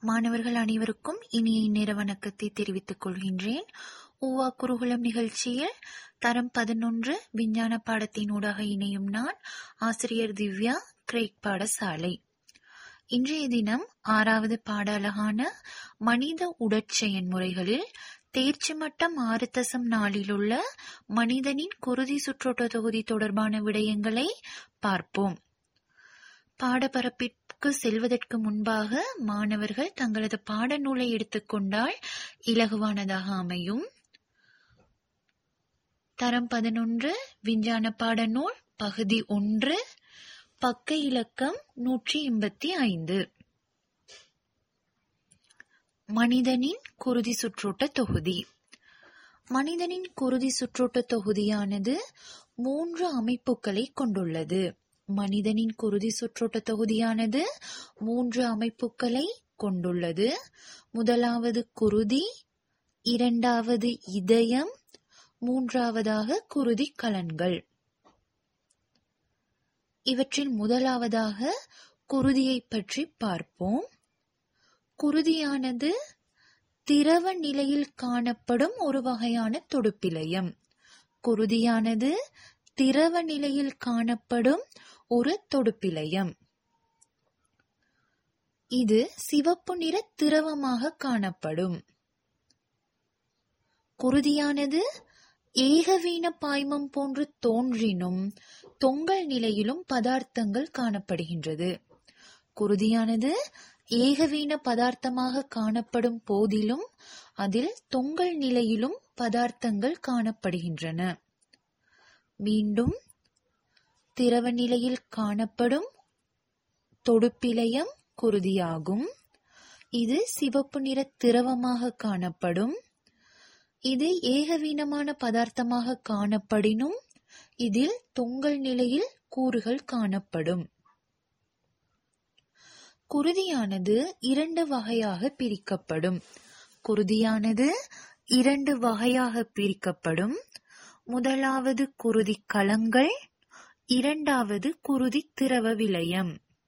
மாணவர்கள் அனைவருக்கும் இனிய இந்நேர வணக்கத்தை தெரிவித்துக் கொள்கின்றேன் ஊவா குருகுலம் நிகழ்ச்சியில் தரம் பதினொன்று விஞ்ஞான பாடத்தினூடாக இணையும் நான் ஆசிரியர் திவ்யா கிரேக் பாடசாலை இன்றைய தினம் ஆறாவது பாட அழகான மனித உடற்செயன் முறைகளில் தேர்ச்சி மட்டம் ஆறு தசம் நாளிலுள்ள மனிதனின் குருதி சுற்றோட்ட தொகுதி தொடர்பான விடயங்களை பார்ப்போம் பாடப்பரப்பிற்கு செல்வதற்கு முன்பாக மாணவர்கள் தங்களது பாடநூலை எடுத்துக்கொண்டால் இலகுவானதாக அமையும் தரம் பதினொன்று விஞ்ஞான பாடநூல் பகுதி ஒன்று பக்க இலக்கம் நூற்றி எண்பத்தி ஐந்து மனிதனின் குருதி சுற்றோட்ட தொகுதி மனிதனின் குருதி சுற்றோட்ட தொகுதியானது மூன்று அமைப்புகளை கொண்டுள்ளது மனிதனின் குருதி சுற்றோட்ட தொகுதியானது மூன்று அமைப்புகளை கொண்டுள்ளது முதலாவது குருதி இரண்டாவது இதயம் மூன்றாவதாக குருதி கலன்கள் இவற்றில் முதலாவதாக குருதியை பற்றி பார்ப்போம் குருதியானது திரவ நிலையில் காணப்படும் ஒரு வகையான தொடுப்பிலயம் குருதியானது திரவ நிலையில் காணப்படும் ஒரு தொடுப்பிலயம் இது சிவப்பு நிற திரவமாக காணப்படும் குருதியானது ஏகவீன பாய்மம் போன்று தோன்றினும் தொங்கல் நிலையிலும் பதார்த்தங்கள் காணப்படுகின்றது குருதியானது ஏகவீன பதார்த்தமாக காணப்படும் போதிலும் அதில் தொங்கல் நிலையிலும் பதார்த்தங்கள் காணப்படுகின்றன மீண்டும் திரவ நிலையில் காணப்படும் தொடுப்பிலயம் குருதியாகும் இது சிவப்பு நிற திரவமாக காணப்படும் இது ஏகவீனமான பதார்த்தமாக காணப்படினும் இதில் தொங்கல் நிலையில் கூறுகள் காணப்படும் குருதியானது இரண்டு வகையாக பிரிக்கப்படும் குருதியானது இரண்டு வகையாக பிரிக்கப்படும் முதலாவது குருதி கலங்கள் இரண்டாவது குருதி திரவ விலயம்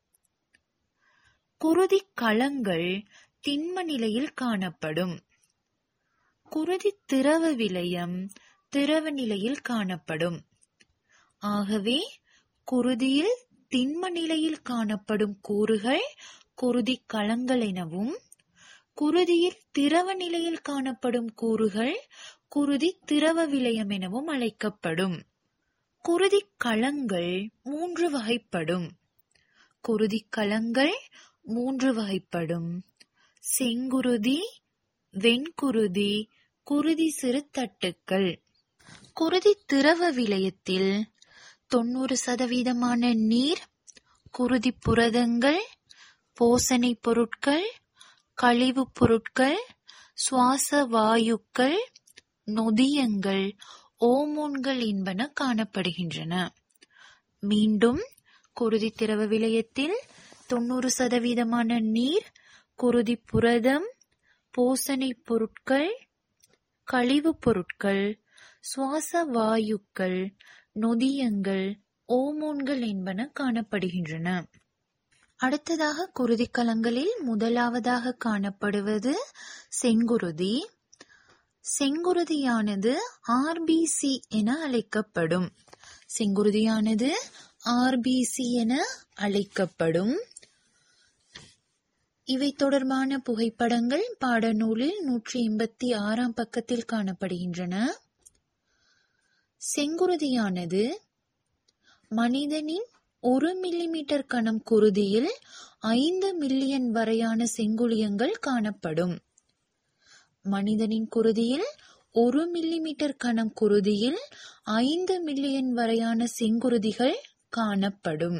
குருதி களங்கள் திண்ம நிலையில் காணப்படும் குருதி திரவ விலயம் திரவ நிலையில் காணப்படும் ஆகவே குருதியில் திண்ம நிலையில் காணப்படும் கூறுகள் குருதி களங்கள் எனவும் குருதியில் திரவ நிலையில் காணப்படும் கூறுகள் குருதி திரவ விலயம் எனவும் அழைக்கப்படும் குருதி களங்கள் மூன்று வகைப்படும் குருதி களங்கள் மூன்று வகைப்படும் செங்குருதி வெண்குருதி குருதி சிறு தட்டுக்கள் குருதி திரவ விலயத்தில் தொண்ணூறு சதவீதமான நீர் குருதி புரதங்கள் போசனை பொருட்கள் கழிவுப் பொருட்கள் சுவாச வாயுக்கள் நொதியங்கள் ஓமோன்கள் என்பன காணப்படுகின்றன மீண்டும் குருதி திரவ விலயத்தில் தொண்ணூறு சதவீதமான நீர் குருதி புரதம் போசனை பொருட்கள் கழிவுப் பொருட்கள் சுவாச வாயுக்கள் நொதியங்கள் ஓமோன்கள் என்பன காணப்படுகின்றன அடுத்ததாக குருதி கலங்களில் முதலாவதாக காணப்படுவது செங்குருதி செங்குருதியானது ஆர்பிசி என அழைக்கப்படும் செங்குருதியானது ஆர்பிசி என அழைக்கப்படும் இவை தொடர்பான புகைப்படங்கள் பாடநூலில் நூற்றி எண்பத்தி ஆறாம் பக்கத்தில் காணப்படுகின்றன செங்குருதியானது மனிதனின் ஒரு மில்லிமீட்டர் கனம் குருதியில் ஐந்து மில்லியன் வரையான செங்குளியங்கள் காணப்படும் மனிதனின் குருதியில் ஒரு மில்லிமீட்டர் கனம் குருதியில் ஐந்து மில்லியன் வரையான செங்குருதிகள் காணப்படும்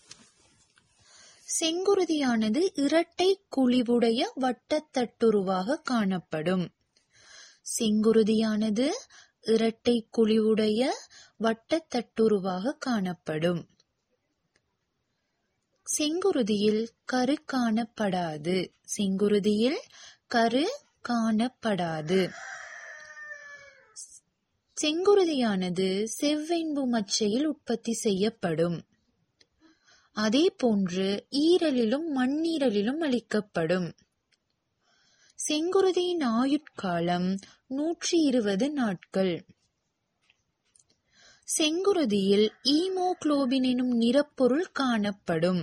செங்குருதியானது இரட்டை குழிவுடைய வட்டத்தட்டுருவாக காணப்படும் செங்குருதியானது இரட்டை குழிவுடைய வட்டத்தட்டுருவாக காணப்படும் செங்குருதியில் கரு காணப்படாது செங்குருதியில் கரு காணப்படாது செங்குருதியானது செவ்வெண்பு மச்சையில் உற்பத்தி செய்யப்படும் அதே போன்று ஈரலிலும் மண்ணீரலிலும் அளிக்கப்படும் செங்குருதியின் ஆயுட்காலம் நூற்றி இருபது நாட்கள் செங்குருதியில் ஈமோகுளோபின் எனும் நிறப்பொருள் காணப்படும்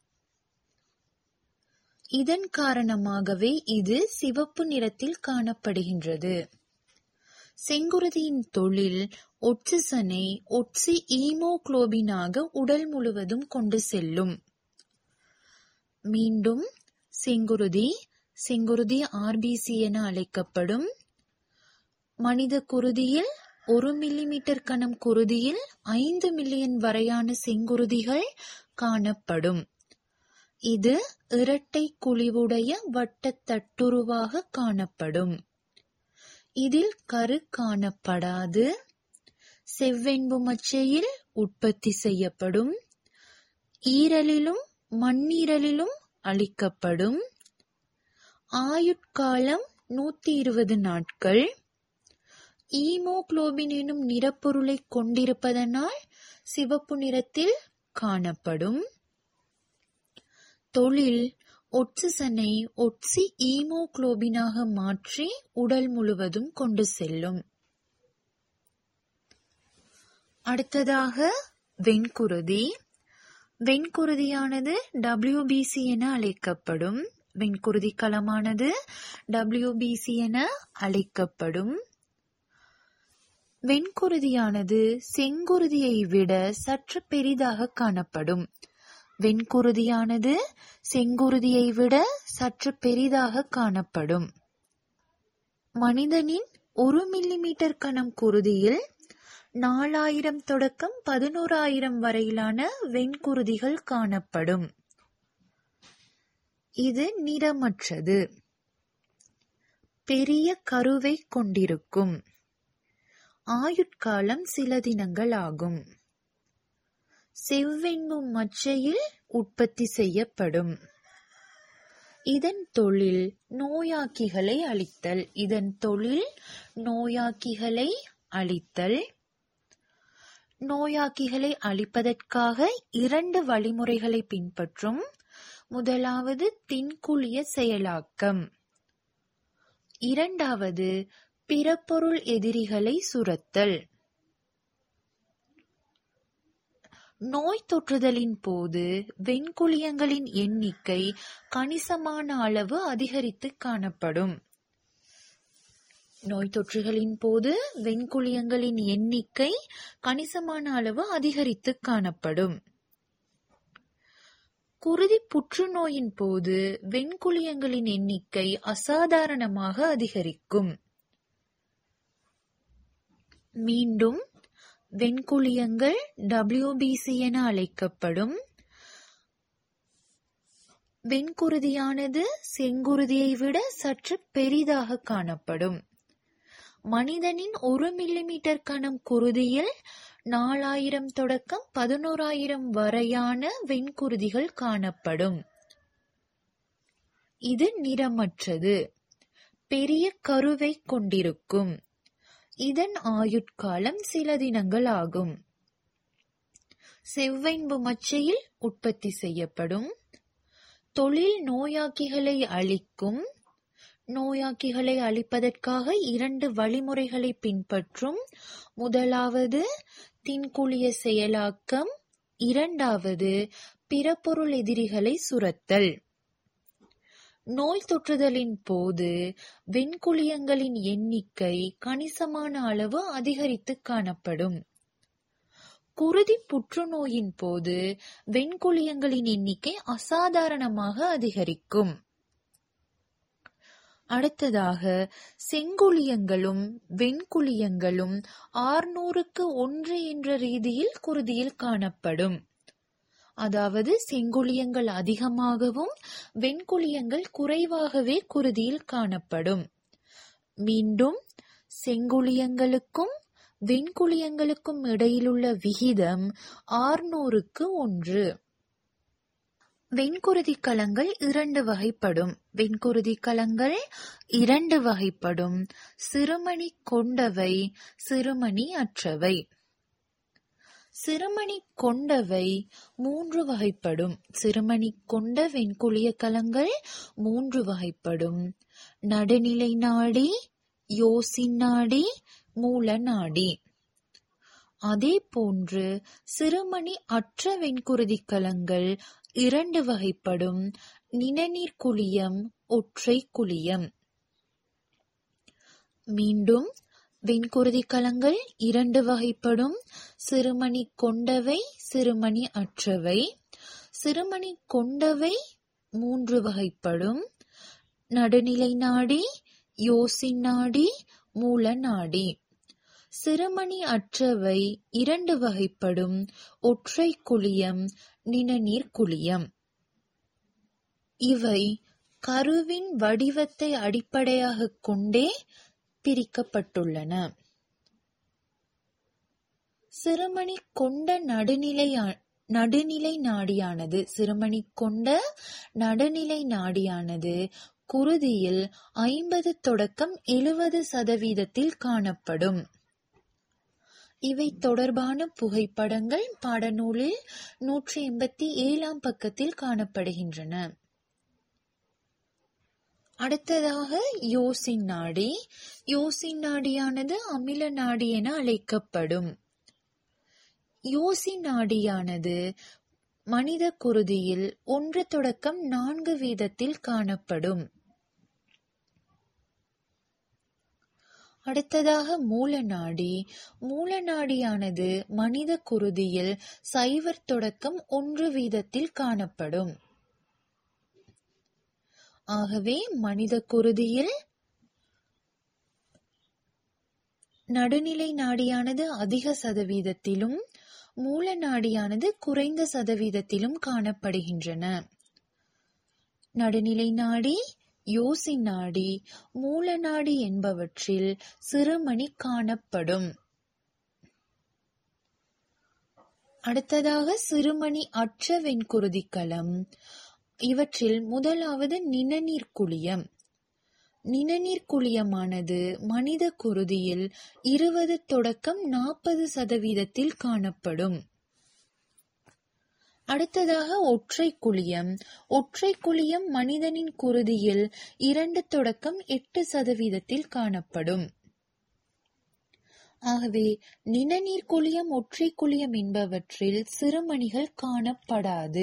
இதன் காரணமாகவே இது சிவப்பு நிறத்தில் காணப்படுகின்றது செங்குருதியின் தொழில் ஒட்சிசனை ஒட்சி ஈமோகுளோபினாக உடல் முழுவதும் கொண்டு செல்லும் மீண்டும் செங்குருதி செங்குருதி ஆர்பிசி என அழைக்கப்படும் மனித குருதியில் ஒரு மில்லிமீட்டர் கனம் குருதியில் ஐந்து மில்லியன் வரையான செங்குருதிகள் காணப்படும் இது இரட்டை குழிவுடைய வட்டத்தட்டுருவாக காணப்படும் இதில் கரு காணப்படாது செவ்வெண்பு மச்சையில் உற்பத்தி செய்யப்படும் ஈரலிலும் மண்ணீரலிலும் அளிக்கப்படும் ஆயுட்காலம் நூத்தி இருபது நாட்கள் ஈமோகுளோபின் எனும் நிறப்பொருளை கொண்டிருப்பதனால் சிவப்பு நிறத்தில் காணப்படும் தொழில் ஒட்சிசனை ஒட்சி ஈமோகுளோபினாக மாற்றி உடல் முழுவதும் கொண்டு செல்லும் அடுத்ததாக வெண்குருதி வெண்குருதியானது டபிள்யூபிசி என அழைக்கப்படும் வெண்குருதி களமானது டபிள்யூபிசி என அழைக்கப்படும் வெண்குருதியானது செங்குருதியை விட சற்று பெரிதாக காணப்படும் வெண்குருதியானது செங்குருதியை விட சற்று பெரிதாக காணப்படும் மனிதனின் ஒரு மில்லிமீட்டர் கனம் குருதியில் நாலாயிரம் தொடக்கம் பதினோராயிரம் வரையிலான வெண்குருதிகள் காணப்படும் இது நிறமற்றது பெரிய கருவை கொண்டிருக்கும் ஆயுட்காலம் சில தினங்கள் ஆகும் செவ்வெண்ணும் மச்சையில் உற்பத்தி செய்யப்படும் இதன் தொழில் நோயாக்கிகளை அழித்தல் இதன் தொழில் நோயாக்கிகளை அழித்தல் நோயாக்கிகளை அழிப்பதற்காக இரண்டு வழிமுறைகளை பின்பற்றும் முதலாவது தின்குழிய செயலாக்கம் இரண்டாவது பிறப்பொருள் எதிரிகளை சுரத்தல் நோய் தொற்றுதலின் போது வெண்குழியங்களின் எண்ணிக்கை கணிசமான அளவு அதிகரித்து காணப்படும் நோய் தொற்றுகளின் போது வெண்குழியங்களின் எண்ணிக்கை கணிசமான அளவு அதிகரித்து காணப்படும் குருதி புற்றுநோயின் போது வெண்குழியங்களின் எண்ணிக்கை அசாதாரணமாக அதிகரிக்கும் மீண்டும் வெண்குழியங்கள் டபிள்யூபிசி என அழைக்கப்படும் வெண்குருதியானது செங்குருதியை விட சற்று பெரிதாக காணப்படும் மனிதனின் ஒரு மில்லிமீட்டர் கனம் குருதியில் நாலாயிரம் தொடக்கம் பதினோராயிரம் வரையான வெண்குருதிகள் காணப்படும் இது நிறமற்றது பெரிய கருவை கொண்டிருக்கும் இதன் ஆயுட்காலம் சில தினங்கள் ஆகும் செவ்வெண்பு மச்சையில் உற்பத்தி செய்யப்படும் தொழில் நோயாக்கிகளை அழிக்கும் நோயாக்கிகளை அழிப்பதற்காக இரண்டு வழிமுறைகளை பின்பற்றும் முதலாவது தின்குழிய செயலாக்கம் இரண்டாவது பிறப்பொருள் எதிரிகளை சுரத்தல் நோய் தொற்றுதலின் போது வெண்குழியங்களின் எண்ணிக்கை கணிசமான அளவு அதிகரித்து காணப்படும் குருதி புற்றுநோயின் போது வெண்குழியங்களின் எண்ணிக்கை அசாதாரணமாக அதிகரிக்கும் அடுத்ததாக செங்குழியங்களும் வெண்குழியங்களும் ஆறுநூறுக்கு ஒன்று என்ற ரீதியில் குருதியில் காணப்படும் அதாவது செங்குழியங்கள் அதிகமாகவும் வெண்குழியங்கள் குறைவாகவே குருதியில் காணப்படும் மீண்டும் செங்குழியங்களுக்கும் வெண்குழியங்களுக்கும் இடையிலுள்ள விகிதம் ஆறுநூறுக்கு ஒன்று வெண்குருதி கலங்கள் இரண்டு வகைப்படும் வெண்குருதி கலங்கள் இரண்டு வகைப்படும் சிறுமணி கொண்டவை சிறுமணி அற்றவை சிறுமணி கொண்டவை மூன்று வகைப்படும் சிறுமணி கொண்ட வெண்குளிய கலங்கள் மூன்று வகைப்படும் நடுநிலை நாடி யோசின் நாடி மூல நாடி அதே போன்று சிறுமணி அற்ற வெண்குருதி கலங்கள் இரண்டு வகைப்படும் நிணநீர் குழியம் ஒற்றை குழியம் மீண்டும் வெண்குருதி கலங்கள் இரண்டு வகைப்படும் சிறுமணி கொண்டவை சிறுமணி அற்றவை சிறுமணி கொண்டவை மூன்று வகைப்படும் நடுநிலை நாடி யோசின் நாடி மூல நாடி சிறுமணி அற்றவை இரண்டு வகைப்படும் ஒற்றை குழியம் நிணநீர் குழியம் இவை கருவின் வடிவத்தை அடிப்படையாகக் கொண்டே பிரிக்கப்பட்டுள்ளன சிறுமணி கொண்ட நடுநிலை நடுநிலை நாடியானது சிறுமணி கொண்ட நடுநிலை நாடியானது குருதியில் ஐம்பது தொடக்கம் எழுபது சதவீதத்தில் காணப்படும் இவை தொடர்பான புகைப்படங்கள் பாடநூலில் நூற்றி எண்பத்தி ஏழாம் பக்கத்தில் காணப்படுகின்றன அடுத்ததாக யோசின் நாடி யோசின் நாடியானது அமில நாடி என அழைக்கப்படும் யோசின் நாடியானது மனித குருதியில் ஒன்று தொடக்கம் நான்கு வீதத்தில் காணப்படும் அடுத்ததாக மூல நாடி மூல நாடியானது மனித குருதியில் சைவர் தொடக்கம் ஒன்று வீதத்தில் காணப்படும் ஆகவே மனித குருதியில் நடுநிலை நாடியானது அதிக சதவீதத்திலும் மூல நாடியானது குறைந்த சதவீதத்திலும் காணப்படுகின்றன நடுநிலை நாடி யோசி நாடி மூல நாடி என்பவற்றில் சிறுமணி காணப்படும் அடுத்ததாக சிறுமணி அற்ற வெண்குருதி களம் இவற்றில் முதலாவது நிணநீர் குழியம் நிணநீர் குழியமானது மனித குருதியில் இருபது தொடக்கம் நாற்பது சதவீதத்தில் காணப்படும் அடுத்ததாக ஒற்றை குழியம் ஒற்றை குழியம் மனிதனின் குருதியில் இரண்டு தொடக்கம் எட்டு சதவீதத்தில் காணப்படும் ஆகவே நிணநீர் குழியம் ஒற்றை குழியம் என்பவற்றில் சிறுமணிகள் காணப்படாது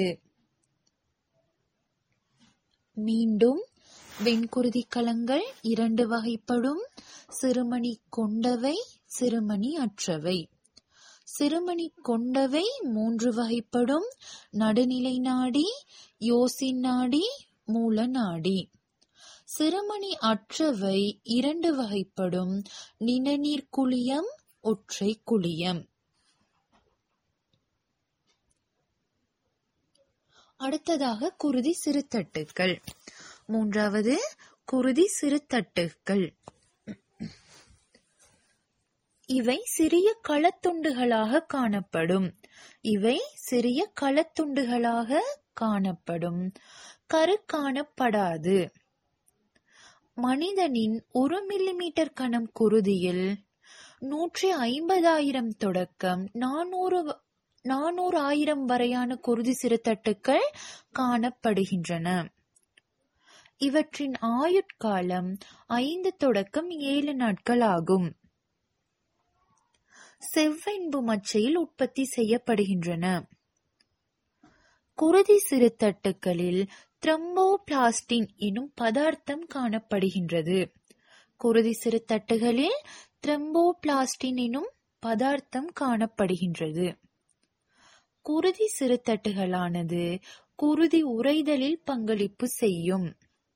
மீண்டும் வெண்குருதி கலங்கள் இரண்டு வகைப்படும் சிறுமணி கொண்டவை சிறுமணி அற்றவை சிறுமணி கொண்டவை மூன்று வகைப்படும் நடுநிலை நாடி யோசின் நாடி மூல நாடி சிறுமணி அற்றவை இரண்டு வகைப்படும் நிணநீர் குழியம் ஒற்றை குழியம் அடுத்ததாக குருதி சிறுத்தட்டுக்கள் மூன்றாவது குருதி சிறுத்தட்டுக்கள் இவை சிறிய களத்துண்டுகளாக காணப்படும் இவை சிறிய களத்துண்டுகளாக காணப்படும் கரு காணப்படாது மனிதனின் ஒரு மில்லிமீட்டர் கனம் குருதியில் நூற்றி ஐம்பதாயிரம் தொடக்கம் நானூறு நானூறு ஆயிரம் வரையான குருதி சிறுத்தட்டுக்கள் காணப்படுகின்றன இவற்றின் ஆயுட்காலம் ஐந்து தொடக்கம் ஏழு நாட்கள் ஆகும் செவ்வென்பு மச்சையில் உற்பத்தி செய்யப்படுகின்றன குருதி சிறுத்தட்டுகளில் த்ரம்போபிளாஸ்டின் எனும் பதார்த்தம் காணப்படுகின்றது குருதி சிறுத்தட்டுகளில் த்ரம்போபிளாஸ்டின் எனும் பதார்த்தம் காணப்படுகின்றது குருதி சிறுத்தட்டுகளானது குருதி உறைதலில் பங்களிப்பு செய்யும்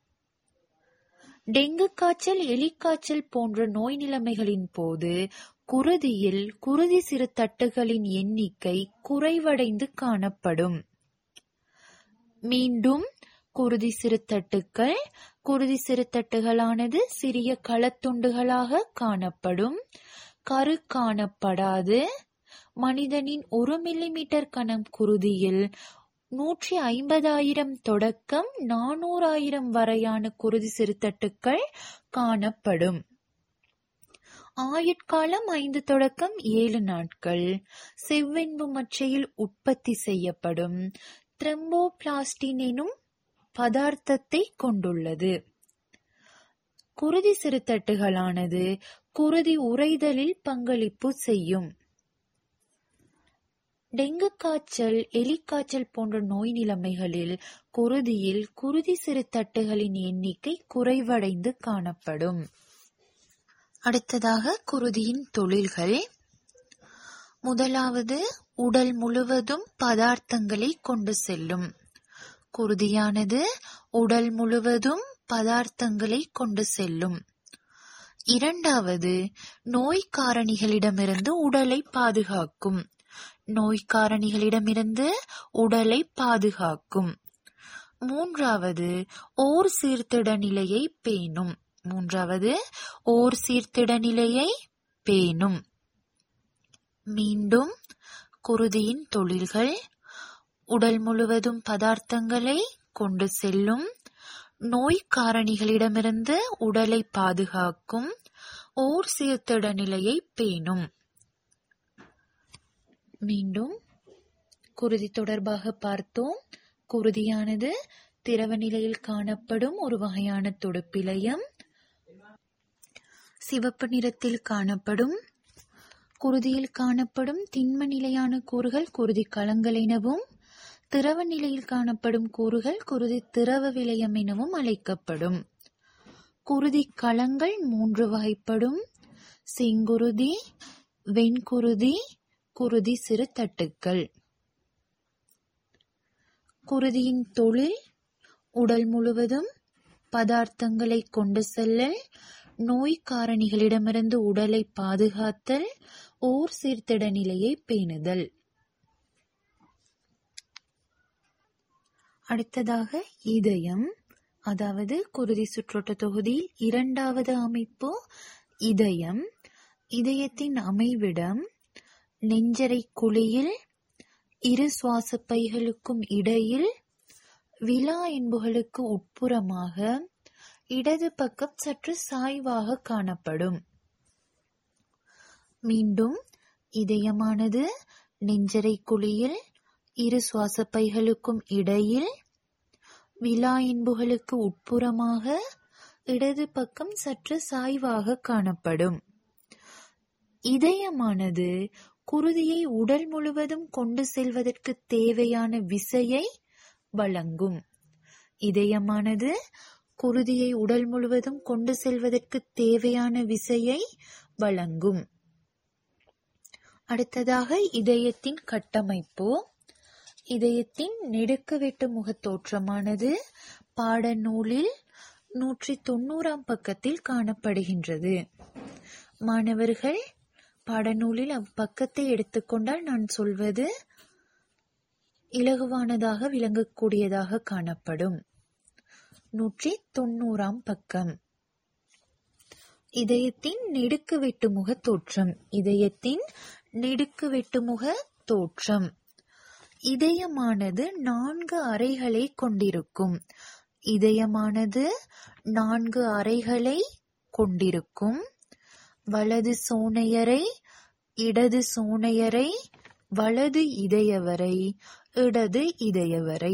டெங்கு காய்ச்சல் எலிக்காய்ச்சல் போன்ற நோய் நிலைமைகளின் போது குருதியில் குருதி சிறுத்தட்டுகளின் எண்ணிக்கை குறைவடைந்து காணப்படும் மீண்டும் குருதி சிறுத்தட்டுக்கள் குருதி சிறுத்தட்டுகளானது சிறிய களத்துண்டுகளாக காணப்படும் கரு காணப்படாது மனிதனின் ஒரு மில்லிமீட்டர் கனம் குருதியில் நூற்றி ஐம்பதாயிரம் தொடக்கம் நானூறாயிரம் வரையான குருதி சிறுத்தட்டுக்கள் காணப்படும் ஆயுட்காலம் ஐந்து தொடக்கம் ஏழு நாட்கள் செவ்வென்பு மச்சையில் உற்பத்தி செய்யப்படும் த்ரெம்போபிளாஸ்டின் எனும் பதார்த்தத்தை கொண்டுள்ளது குருதி சிறுத்தட்டுகளானது குருதி உறைதலில் பங்களிப்பு செய்யும் டெங்கு காய்ச்சல் எலிக்காய்ச்சல் போன்ற நோய் நிலைமைகளில் குருதியில் குருதி சிறுத்தட்டுகளின் எண்ணிக்கை குறைவடைந்து காணப்படும் அடுத்ததாக குருதியின் தொழில்கள் முதலாவது உடல் முழுவதும் பதார்த்தங்களை கொண்டு செல்லும் குருதியானது உடல் முழுவதும் பதார்த்தங்களை கொண்டு செல்லும் இரண்டாவது நோய் காரணிகளிடமிருந்து உடலை பாதுகாக்கும் நோய் காரணிகளிடமிருந்து உடலை பாதுகாக்கும் மூன்றாவது ஓர் சீர்திட நிலையை பேணும் மூன்றாவது ஓர் சீர்திட நிலையை பேணும் மீண்டும் குருதியின் தொழில்கள் உடல் முழுவதும் பதார்த்தங்களை கொண்டு செல்லும் நோய் காரணிகளிடமிருந்து உடலை பாதுகாக்கும் ஓர் சீர்திட நிலையை பேணும் மீண்டும் குருதி தொடர்பாக பார்த்தோம் குருதியானது திரவ நிலையில் காணப்படும் ஒரு வகையான துடுப்பிலையம் சிவப்பு நிறத்தில் காணப்படும் குருதியில் காணப்படும் திண்ம நிலையான கூறுகள் குருதி களங்கள் எனவும் திரவ நிலையில் காணப்படும் கூறுகள் குருதி திரவ விலையம் எனவும் அழைக்கப்படும் குருதி களங்கள் மூன்று வகைப்படும் செங்குருதி வெண்குருதி குருதி சிறு தட்டுக்கள் குருதியின் தொழில் உடல் முழுவதும் பதார்த்தங்களை கொண்டு செல்லல் நோய் காரணிகளிடமிருந்து உடலை பாதுகாத்தல் ஓர் சீர்திட நிலையை பேணுதல் அடுத்ததாக இதயம் அதாவது குருதி சுற்றோட்ட தொகுதியில் இரண்டாவது அமைப்பு இதயம் இதயத்தின் அமைவிடம் நெஞ்சரை குழியில் இரு சுவாச பைகளுக்கும் இடையில் விலா என்புகளுக்கு உட்புறமாக இடது பக்கம் சற்று சாய்வாக காணப்படும் மீண்டும் இதயமானது நெஞ்சரை குழியில் இரு சுவாச பைகளுக்கும் இடையில் விலா என்புகளுக்கு உட்புறமாக இடது பக்கம் சற்று சாய்வாக காணப்படும் இதயமானது குருதியை உடல் முழுவதும் கொண்டு செல்வதற்கு தேவையான விசையை வழங்கும் இதயமானது குருதியை உடல் முழுவதும் கொண்டு செல்வதற்கு தேவையான விசையை வழங்கும் அடுத்ததாக இதயத்தின் கட்டமைப்பு இதயத்தின் நெடுக்கு வெட்டு முகத் தோற்றமானது பாடநூலில் நூற்றி தொண்ணூறாம் பக்கத்தில் காணப்படுகின்றது மாணவர்கள் பாடநூலில் அப்பக்கத்தை எடுத்துக்கொண்டால் நான் சொல்வது இலகுவானதாக விளங்கக்கூடியதாக காணப்படும் நூற்றி தொண்ணூறாம் பக்கம் இதயத்தின் நெடுக்கு வெட்டுமுக தோற்றம் இதயத்தின் நெடுக்கு வெட்டுமுக தோற்றம் இதயமானது நான்கு அறைகளை கொண்டிருக்கும் இதயமானது நான்கு அறைகளை கொண்டிருக்கும் வலது சோனையறை இடது சோனையறை வலது இதயவரை இடது இதயவரை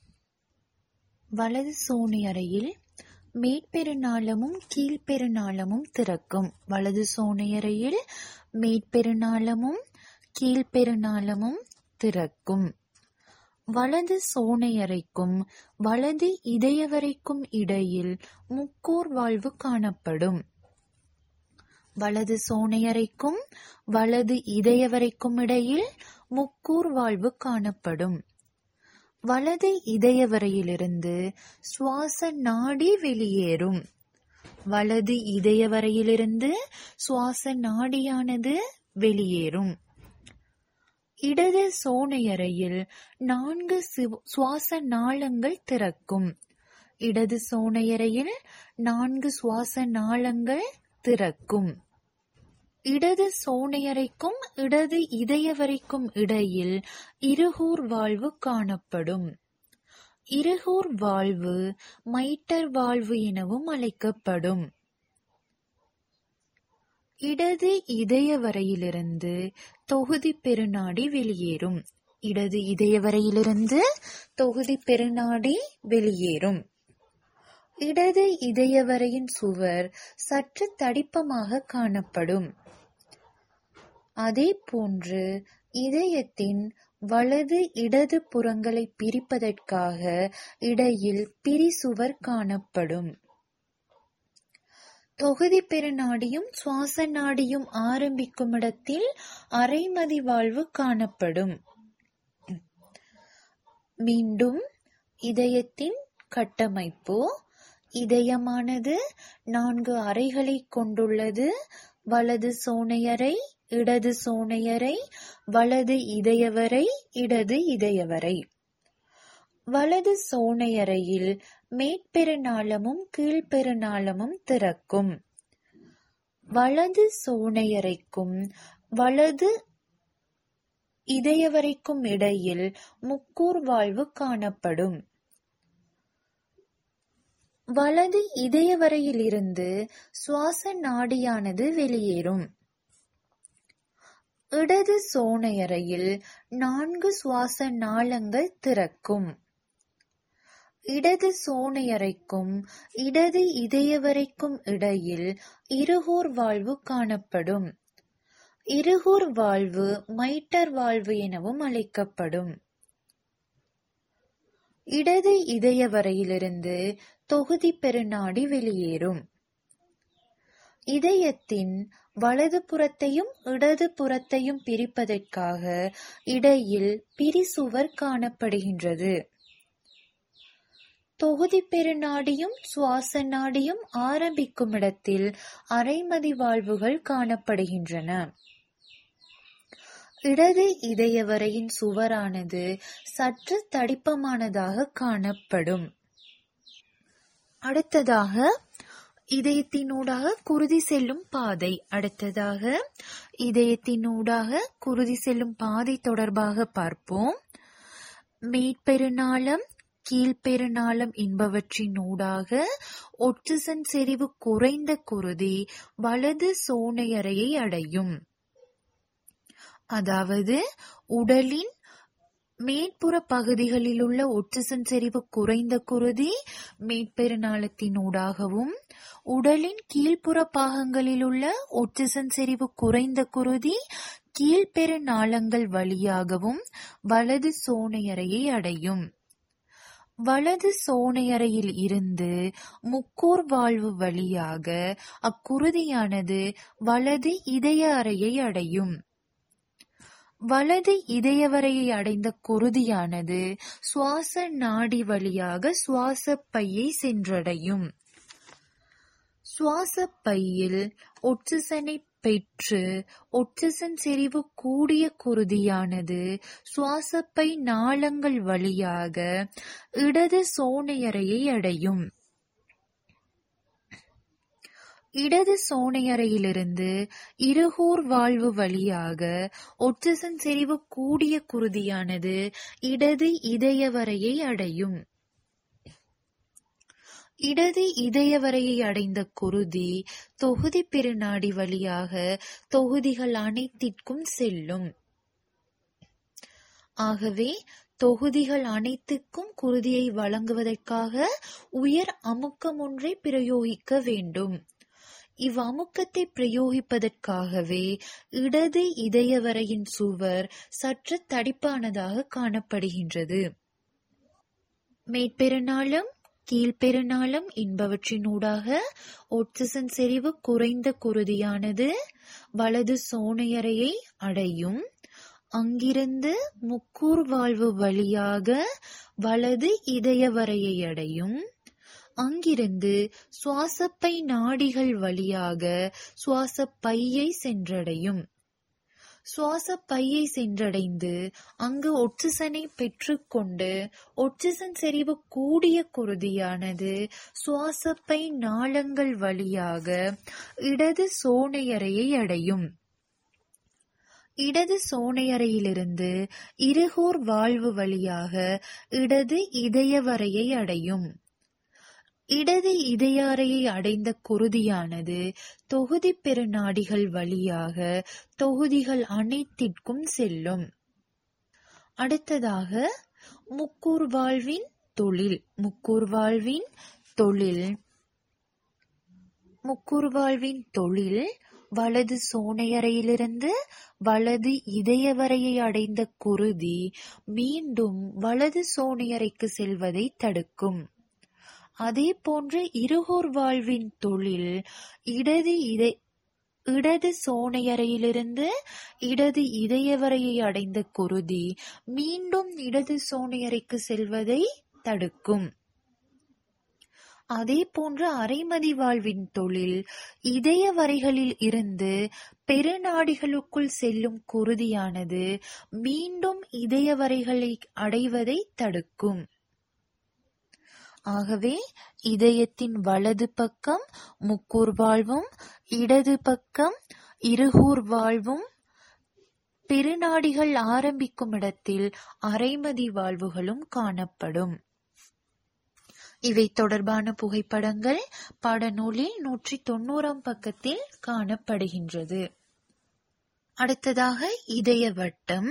வலது சோனையறையில் மேற்பெருநாளமும் கீழ்பெருநாளமும் திறக்கும் வலது சோனையறையில் மேற்பெருநாளமும் கீழ்பெருநாளமும் திறக்கும் வலது சோனையறைக்கும் வலது இதயவரைக்கும் இடையில் முக்கூர் வாழ்வு காணப்படும் வலது சோனையறைக்கும் வலது இதயவரைக்கும் இடையில் முக்கூர் வாழ்வு காணப்படும் வலது இதயவரையிலிருந்து சுவாச நாடி வெளியேறும் வலது இதயவரையிலிருந்து சுவாச நாடியானது வெளியேறும் இடது சோனையறையில் நான்கு சிவ- சுவாச நாளங்கள் திறக்கும் இடது சோனையறையில் நான்கு சுவாச நாளங்கள் திறக்கும் இடது சோனையறைக்கும் இடது இதயவரைக்கும் இடையில் இருகூர் வாழ்வு காணப்படும் இருகூர் வாழ்வு மைட்டர் வாழ்வு எனவும் அழைக்கப்படும் இடது இதயவரையிலிருந்து தொகுதி பெருநாடி வெளியேறும் இடது இதயவரையிலிருந்து தொகுதி பெருநாடி வெளியேறும் இடது இதயவரையின் சுவர் சற்று தடிப்பமாக காணப்படும் அதே போன்று இதயத்தின் வலது இடது புறங்களை பிரிப்பதற்காக இடையில் பிரிசுவர் காணப்படும் தொகுதி பெருநாடியும் சுவாச நாடியும் ஆரம்பிக்கும் இடத்தில் அரைமதி வாழ்வு காணப்படும் மீண்டும் இதயத்தின் கட்டமைப்பு இதயமானது நான்கு அறைகளை கொண்டுள்ளது வலது சோனையறை இடது சோனையறை வலது இதயவரை இடது இதயவரை வலது சோனையறையில் மேற்பெருநாளமும் கீழ்பெருநாளமும் திறக்கும் வலது சோனையறைக்கும் வலது இதயவரைக்கும் இடையில் முக்கூர் வாழ்வு காணப்படும் வலது இதயவரையிலிருந்து சுவாச நாடியானது வெளியேறும் இடது சோனையறையில் நான்கு சுவாச நாளங்கள் திறக்கும் இடது சோனையறைக்கும் இடது இதயவரைக்கும் இடையில் இருகூர் வாழ்வு காணப்படும் இருகூர் வாழ்வு மைட்டர் வாழ்வு எனவும் அழைக்கப்படும் இடது இதயவரையிலிருந்து தொகுதி பெருநாடி வெளியேறும் இதயத்தின் வலது புறத்தையும் இடது புறத்தையும் பிரிப்பதற்காக இடையில் பிரிசுவர் காணப்படுகின்றது தொகுதி பெருநாடியும் சுவாச நாடியும் ஆரம்பிக்கும் இடத்தில் அரைமதி வாழ்வுகள் காணப்படுகின்றன இடது இதயவரையின் சுவரானது சற்று தடிப்பமானதாக காணப்படும் அடுத்ததாக இதயத்தினூடாக குருதி செல்லும் பாதை அடுத்ததாக இதயத்தினூடாக குருதி செல்லும் பாதை தொடர்பாக பார்ப்போம் மேற்பெருநாளம் கீழ்பெருநாளம் என்பவற்றினூடாக ஒட்சிசன் செறிவு குறைந்த குருதி வலது சோனையறையை அடையும் அதாவது உடலின் மேற்புற பகுதிகளில் உள்ள ஒட்சிசன் செறிவு குறைந்த குருதி மேற்பெருநாளத்தினூடாகவும் உடலின் கீழ்ப்புற பாகங்களில் உள்ள ஒட்சிசன் செறிவு குறைந்த குருதி கீழ்பெருநாளங்கள் வழியாகவும் வலது சோனையறையை அடையும் வலது சோனையறையில் இருந்து முக்கூர் வாழ்வு வழியாக அக்குருதியானது வலது இதய அறையை அடையும் வலது இதயவரையை அடைந்த குருதியானது சுவாச நாடி வழியாக சுவாச பையை சென்றடையும் சுவாச பையில் ஒட்சிசனை பெற்று ஒட்சிசன் செறிவு கூடிய குருதியானது சுவாசப்பை நாளங்கள் வழியாக இடது சோனையறையை அடையும் இடது சோனையறையிலிருந்து இருகூர் வாழ்வு வழியாக ஒட்சிசன் செறிவு கூடிய குருதியானது இடது இதயவரையை அடையும் இடது இதயவரையை அடைந்த குருதி தொகுதி பெருநாடி வழியாக தொகுதிகள் அனைத்திற்கும் செல்லும் ஆகவே தொகுதிகள் அனைத்துக்கும் குருதியை வழங்குவதற்காக உயர் அமுக்கம் ஒன்றை பிரயோகிக்க வேண்டும் இவ் அமுக்கத்தை பிரயோகிப்பதற்காகவே இடது இதயவரையின் சுவர் சற்று தடிப்பானதாக காணப்படுகின்றது மேற்பெருநாளம் கீழ்பெருநாளம் என்பவற்றினூடாக ஒட்சிசன் செறிவு குறைந்த குருதியானது வலது சோனையறையை அடையும் அங்கிருந்து முக்கூர் வாழ்வு வழியாக வலது இதயவரையை அடையும் அங்கிருந்து சுவாசப்பை நாடிகள் வழியாக சுவாசப்பையை சென்றடையும் சுவாச பையை சென்றடைந்து அங்கு ஒட்சிசனை பெற்றுக்கொண்டு ஒட்சிசன் செறிவு கூடிய குருதியானது சுவாசப்பை நாளங்கள் வழியாக இடது சோனையறையை அடையும் இடது சோனையறையிலிருந்து இருகூர் வாழ்வு வழியாக இடது இதயவரையை அடையும் இடது இதயாரையை அடைந்த குருதியானது தொகுதி பெருநாடிகள் வழியாக தொகுதிகள் அனைத்திற்கும் செல்லும் அடுத்ததாக முக்கூர் வாழ்வின் தொழில் முக்கூர் வாழ்வின் தொழில் முக்கூர் வாழ்வின் தொழில் வலது சோனையறையிலிருந்து வலது இதயவரையை அடைந்த குருதி மீண்டும் வலது சோனையறைக்கு செல்வதை தடுக்கும் அதே போன்று இருகூர் வாழ்வின் தொழில் இடது இதை இடது சோனையறையிலிருந்து இடது இதயவரையை அடைந்த குருதி மீண்டும் இடது சோனையறைக்கு செல்வதை தடுக்கும் அதே போன்று அரைமதி வாழ்வின் தொழில் இதய வரைகளில் இருந்து பெருநாடிகளுக்குள் செல்லும் குருதியானது மீண்டும் இதய வரைகளை அடைவதை தடுக்கும் ஆகவே இதயத்தின் வலது பக்கம் முக்கூர் வாழ்வும் இடது பக்கம் இருகூர் வாழ்வும் பெருநாடிகள் ஆரம்பிக்கும் இடத்தில் அரைமதி வாழ்வுகளும் காணப்படும் இவை தொடர்பான புகைப்படங்கள் பாடநூலில் நூற்றி தொண்ணூறாம் பக்கத்தில் காணப்படுகின்றது அடுத்ததாக இதய வட்டம்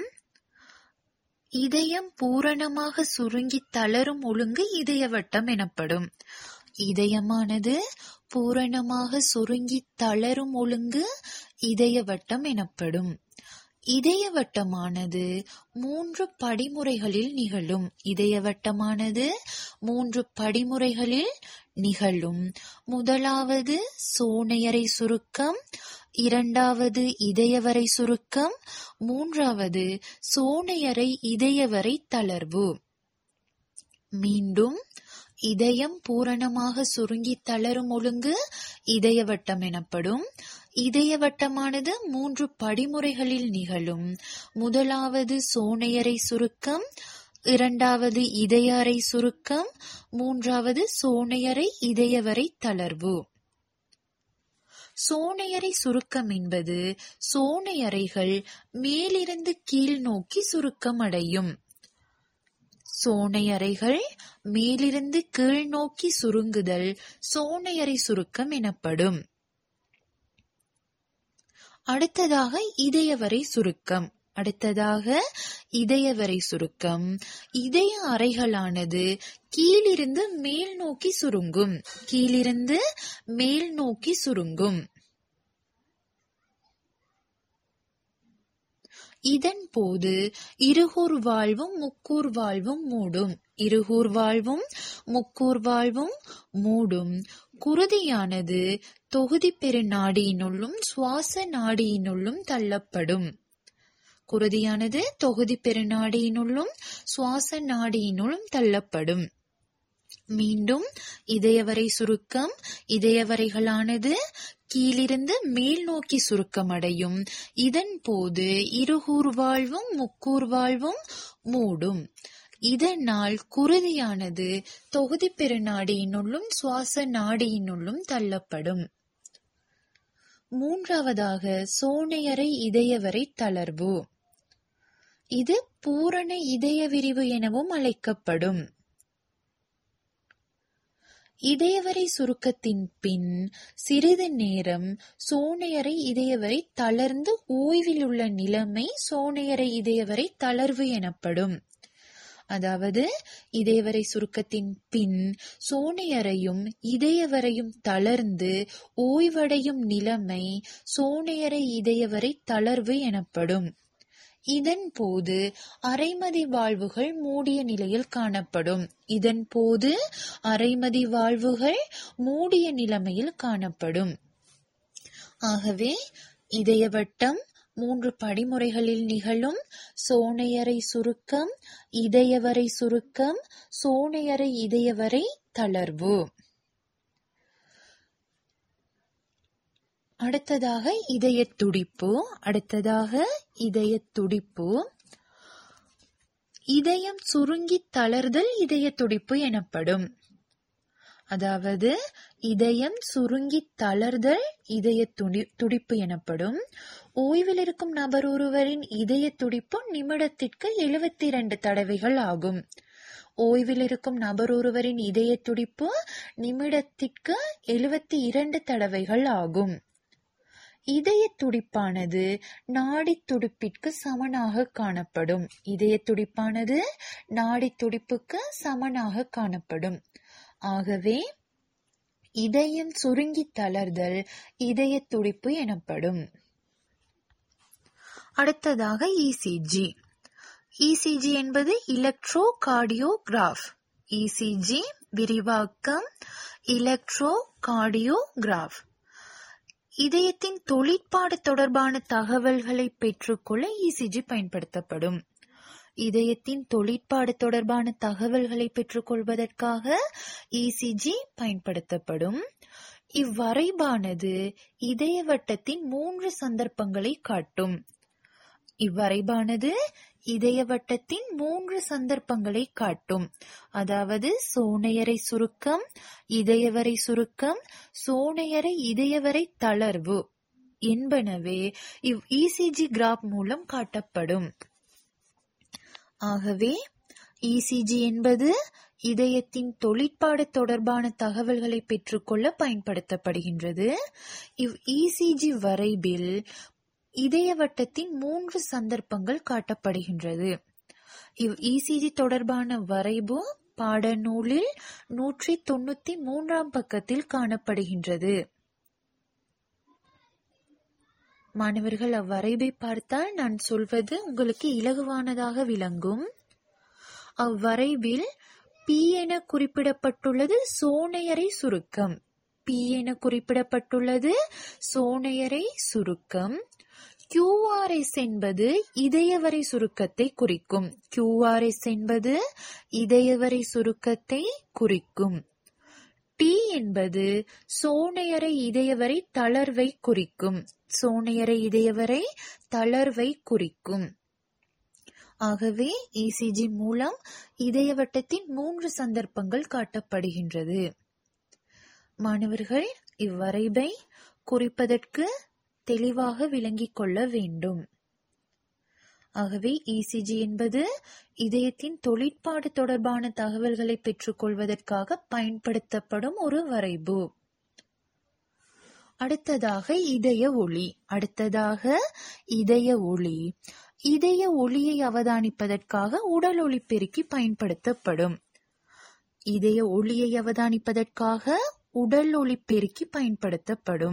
இதயம் பூரணமாக சுருங்கி தளரும் ஒழுங்கு இதய வட்டம் எனப்படும் இதயமானது பூரணமாக சுருங்கி தளரும் ஒழுங்கு இதய வட்டம் எனப்படும் இதய வட்டமானது மூன்று படிமுறைகளில் நிகழும் இதய வட்டமானது மூன்று படிமுறைகளில் நிகழும் முதலாவது சோனையறை சுருக்கம் இரண்டாவது இதயவரை சுருக்கம் மூன்றாவது சோனையறை இதயவரை தளர்வு மீண்டும் இதயம் பூரணமாக சுருங்கி தளரும் ஒழுங்கு இதயவட்டம் எனப்படும் இதயவட்டமானது மூன்று படிமுறைகளில் நிகழும் முதலாவது சோனையறை சுருக்கம் இரண்டாவது இதயறை சுருக்கம் மூன்றாவது சோனையறை இதயவரை தளர்வு சோனையறை சுருக்கம் என்பது சோனையறைகள் மேலிருந்து கீழ் நோக்கி சுருக்கம் அடையும் சோனையறைகள் மேலிருந்து கீழ் நோக்கி சுருங்குதல் சோனையறை சுருக்கம் எனப்படும் அடுத்ததாக இதயவரை சுருக்கம் அடுத்ததாக இதயவரை சுருக்கம் இதய அறைகளானது கீழிருந்து மேல் நோக்கி சுருங்கும் கீழிருந்து மேல் நோக்கி சுருங்கும் இதன் போது இருகூர் வாழ்வும் முக்கூர் வாழ்வும் மூடும் இருகூர் வாழ்வும் முக்கூர் வாழ்வும் மூடும் குருதியானது தொகுதி பெரு நாடியினுள்ளும் சுவாச நாடியினுள்ளும் தள்ளப்படும் குருதியானது தொகுதி பெருநாடியினுள்ளும் சுவாச நாடியினுள்ளும் தள்ளப்படும் மீண்டும் இதயவரை சுருக்கம் இதயவரைகளானது கீழிருந்து மேல் நோக்கி சுருக்கம் அடையும் இதன் போது இருகூர் வாழ்வும் முக்கூர் வாழ்வும் மூடும் இதனால் குருதியானது தொகுதி பெருநாடியினுள்ளும் சுவாச நாடியினுள்ளும் தள்ளப்படும் மூன்றாவதாக சோனையறை இதயவரை தளர்வு இது பூரண இதய விரிவு எனவும் அழைக்கப்படும் இதயவரை சுருக்கத்தின் பின் சிறிது நேரம் சோனையறை இதயவரை தளர்ந்து ஓய்வில் உள்ள நிலைமை சோனையறை இதயவரை தளர்வு எனப்படும் அதாவது இதயவரை சுருக்கத்தின் பின் சோனையறையும் இதயவரையும் தளர்ந்து ஓய்வடையும் நிலைமை சோனையறை இதயவரை தளர்வு எனப்படும் இதன் போது அரைமதி வாழ்வுகள் மூடிய நிலையில் காணப்படும் இதன் போது அரைமதி வாழ்வுகள் மூடிய நிலைமையில் காணப்படும் ஆகவே இதயவட்டம் மூன்று படிமுறைகளில் நிகழும் சோனையறை சுருக்கம் இதயவரை சுருக்கம் சோனையறை இதயவரை தளர்வு அடுத்ததாக இதய துடிப்பு அடுத்ததாக இதய துடிப்பு இதயம் சுருங்கி தளர்தல் இதய துடிப்பு எனப்படும் அதாவது இதயம் சுருங்கி தளர்தல் இதய துடி துடிப்பு எனப்படும் ஓய்வில் இருக்கும் நபர் ஒருவரின் இதய துடிப்பு நிமிடத்திற்கு எழுபத்தி இரண்டு தடவைகள் ஆகும் ஓய்வில் இருக்கும் நபர் ஒருவரின் இதய துடிப்பு நிமிடத்திற்கு எழுபத்தி இரண்டு தடவைகள் ஆகும் இதய துடிப்பானது நாடி துடிப்பிற்கு சமனாக காணப்படும் இதய துடிப்பானது நாடி துடிப்புக்கு சமனாக காணப்படும் ஆகவே இதயம் சுருங்கி தளர்தல் இதய துடிப்பு எனப்படும் அடுத்ததாக இசிஜி இசிஜி என்பது எலக்ட்ரோ கார்டியோகிராஃப் இசிஜி விரிவாக்கம் எலக்ட்ரோ கார்டியோகிராஃப் இதயத்தின் தொழிற்பாடு தொடர்பான தகவல்களை பெற்றுக்கொள்ள இசிஜி பயன்படுத்தப்படும் இதயத்தின் தொழிற்பாடு தொடர்பான தகவல்களை பெற்றுக்கொள்வதற்காக இசிஜி பயன்படுத்தப்படும் இவ்வரைபானது இதய வட்டத்தின் மூன்று சந்தர்ப்பங்களை காட்டும் இவ்வரைபானது இதய வட்டத்தின் மூன்று சந்தர்ப்பங்களை காட்டும் அதாவது சோனையரை சுருக்கம் இதயவரை சுருக்கம் சோனையரை இதயவரை தளர்வு என்பனவே இவ் இசிஜி கிராப் மூலம் காட்டப்படும் ஆகவே இசிஜி என்பது இதயத்தின் தொழிற்பாடு தொடர்பான தகவல்களை பெற்றுக்கொள்ள பயன்படுத்தப்படுகின்றது இவ் இசிஜி வரைபில் இதய வட்டத்தின் மூன்று சந்தர்ப்பங்கள் காட்டப்படுகின்றது இவ் இசிஜி தொடர்பான வரைபு பாடநூலில் நூற்றி தொண்ணூத்தி மூன்றாம் பக்கத்தில் காணப்படுகின்றது மாணவர்கள் அவ்வரைபை பார்த்தால் நான் சொல்வது உங்களுக்கு இலகுவானதாக விளங்கும் அவ்வரைவில் பி என குறிப்பிடப்பட்டுள்ளது சோனையரை சுருக்கம் பி என குறிப்பிடப்பட்டுள்ளது சோனையரை சுருக்கம் கியூஆர்எஸ் என்பது இதயவரை சுருக்கத்தை குறிக்கும் கியூஆர்எஸ் என்பது இதயவரை சுருக்கத்தை குறிக்கும் டி என்பது சோனையரை இதயவரை தளர்வை குறிக்கும் சோனையரை இதயவரை தளர்வை குறிக்கும் ஆகவே இசிஜி மூலம் இதயவட்டத்தின் மூன்று சந்தர்ப்பங்கள் காட்டப்படுகின்றது மாணவர்கள் இவ்வரைபை குறிப்பதற்கு தெளிவாக விளங்கிக் கொள்ள வேண்டும் ஆகவே இசிஜி என்பது இதயத்தின் தொழிற்பாடு தொடர்பான தகவல்களை பெற்றுக்கொள்வதற்காக பயன்படுத்தப்படும் ஒரு வரைபு அடுத்ததாக இதய ஒளி அடுத்ததாக இதய ஒளி இதய ஒளியை அவதானிப்பதற்காக உடல் ஒளி பெருக்கி பயன்படுத்தப்படும் இதய ஒளியை அவதானிப்பதற்காக உடல் ஒளி பெருக்கி பயன்படுத்தப்படும்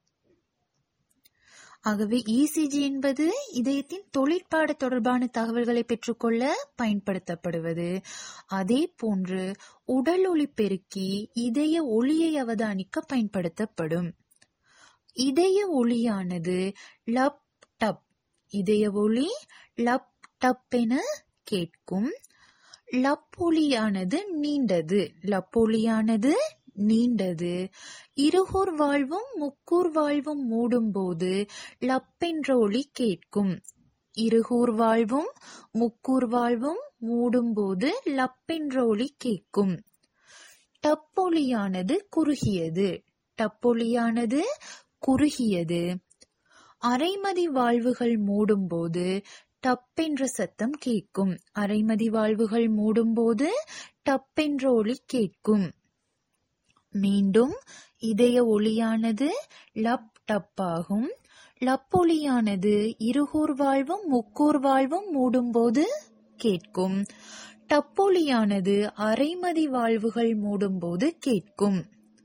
ஆகவே இசிஜி என்பது இதயத்தின் தொழிற்பாடு தொடர்பான தகவல்களை பெற்றுக்கொள்ள பயன்படுத்தப்படுவது அதே போன்று உடல் ஒளி பெருக்கி இதய ஒளியை அவதானிக்க பயன்படுத்தப்படும் இதய ஒளியானது லப் டப் இதய ஒளி லப் டப் என கேட்கும் லப்பொலியானது நீண்டது லப்பொலியானது நீண்டது இருகூர் வாழ்வும் முக்கூர் வாழ்வும் மூடும்போது லப்பென்ற ஒளி கேட்கும் இருகூர் வாழ்வும் முக்கூர் வாழ்வும் மூடும்போது லப்பென்ற ஒளி கேட்கும் டப்பொலியானது குறுகியது டப்பொலியானது குறுகியது அரைமதி வாழ்வுகள் மூடும்போது டப்பென்ற சத்தம் கேட்கும் அரைமதி வாழ்வுகள் மூடும்போது டப்பென்ற ஒளி கேட்கும் மீண்டும் இதய ஒளியானது லப் டப்பாகும் லப்பொலியானது இருகூர் வாழ்வும் முக்கூர் வாழ்வும் மூடும்போது கேட்கும் டப்பொலியானது அரைமதி வாழ்வுகள் மூடும்போது கேட்கும்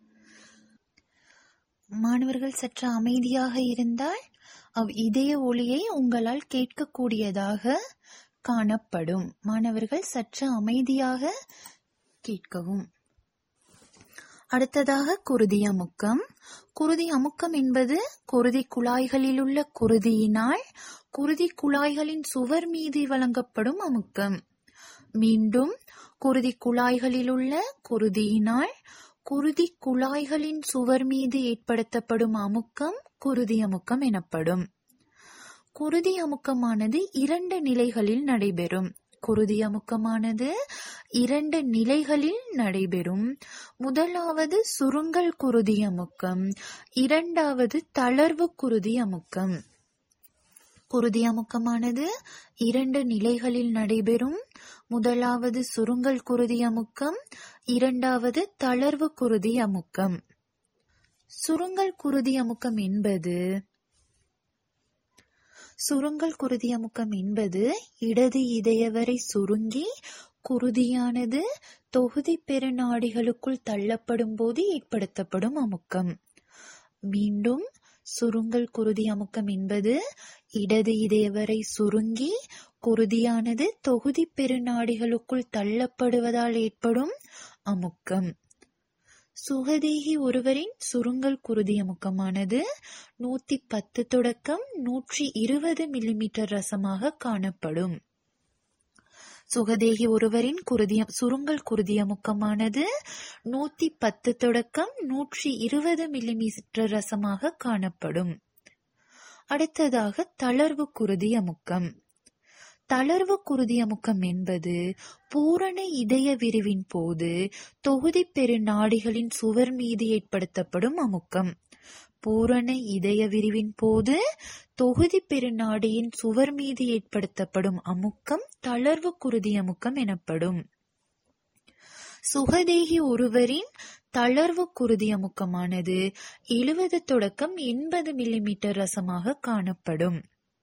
மாணவர்கள் சற்று அமைதியாக இருந்தால் அவ் இதய ஒளியை உங்களால் கேட்கக்கூடியதாக காணப்படும் மாணவர்கள் சற்று அமைதியாக கேட்கவும் அடுத்ததாக குருதி அமுக்கம் குருதி அமுக்கம் என்பது குருதி குழாய்களில் உள்ள குருதியினால் குருதி குழாய்களின் சுவர் மீது வழங்கப்படும் அமுக்கம் மீண்டும் குருதி குழாய்களில் உள்ள குருதியினால் குருதி குழாய்களின் சுவர் மீது ஏற்படுத்தப்படும் அமுக்கம் குருதி அமுக்கம் எனப்படும் குருதி அமுக்கமானது இரண்டு நிலைகளில் நடைபெறும் குருதி அமுக்கமானது இரண்டு நிலைகளில் நடைபெறும் முதலாவது சுருங்கல் குருதி அமுக்கம் இரண்டாவது தளர்வு குருதி அமுக்கம் குருதி அமுக்கமானது இரண்டு நிலைகளில் நடைபெறும் முதலாவது சுருங்கல் குருதி அமுக்கம் இரண்டாவது தளர்வு குருதி அமுக்கம் சுருங்கல் குருதி அமுக்கம் என்பது சுருங்கல் குருதி அமுக்கம் என்பது இடது இதயவரை சுருங்கி குருதியானது தொகுதி பெருநாடிகளுக்குள் தள்ளப்படும் போது ஏற்படுத்தப்படும் அமுக்கம் மீண்டும் சுருங்கல் குருதி அமுக்கம் என்பது இடது இதயவரை சுருங்கி குருதியானது தொகுதி பெருநாடிகளுக்குள் தள்ளப்படுவதால் ஏற்படும் அமுக்கம் சுகதேகி ஒருவரின் சுருங்கல் குருதி அமுக்கமானது நூத்தி பத்து தொடக்கம் நூற்றி இருபது மில்லிமீட்டர் ரசமாக காணப்படும் சுகதேகி ஒருவரின் குருதிய சுருங்கல் குருதியமுக்கமானது நூத்தி பத்து தொடக்கம் நூற்றி இருபது மில்லிமீட்டர் ரசமாக காணப்படும் அடுத்ததாக தளர்வு குருதி அமுக்கம் தளர்வு குருதி அமுக்கம் என்பது பூரண இதய விரிவின் போது தொகுதி பெரு நாடிகளின் சுவர் மீது ஏற்படுத்தப்படும் அமுக்கம் பூரண இதய விரிவின் போது தொகுதி பெருநாடியின் சுவர் மீது ஏற்படுத்தப்படும் அமுக்கம் தளர்வு குருதி அமுக்கம் எனப்படும் சுகதேகி ஒருவரின் தளர்வு குருதி அமுக்கமானது எழுபது தொடக்கம் எண்பது மில்லிமீட்டர் ரசமாக காணப்படும்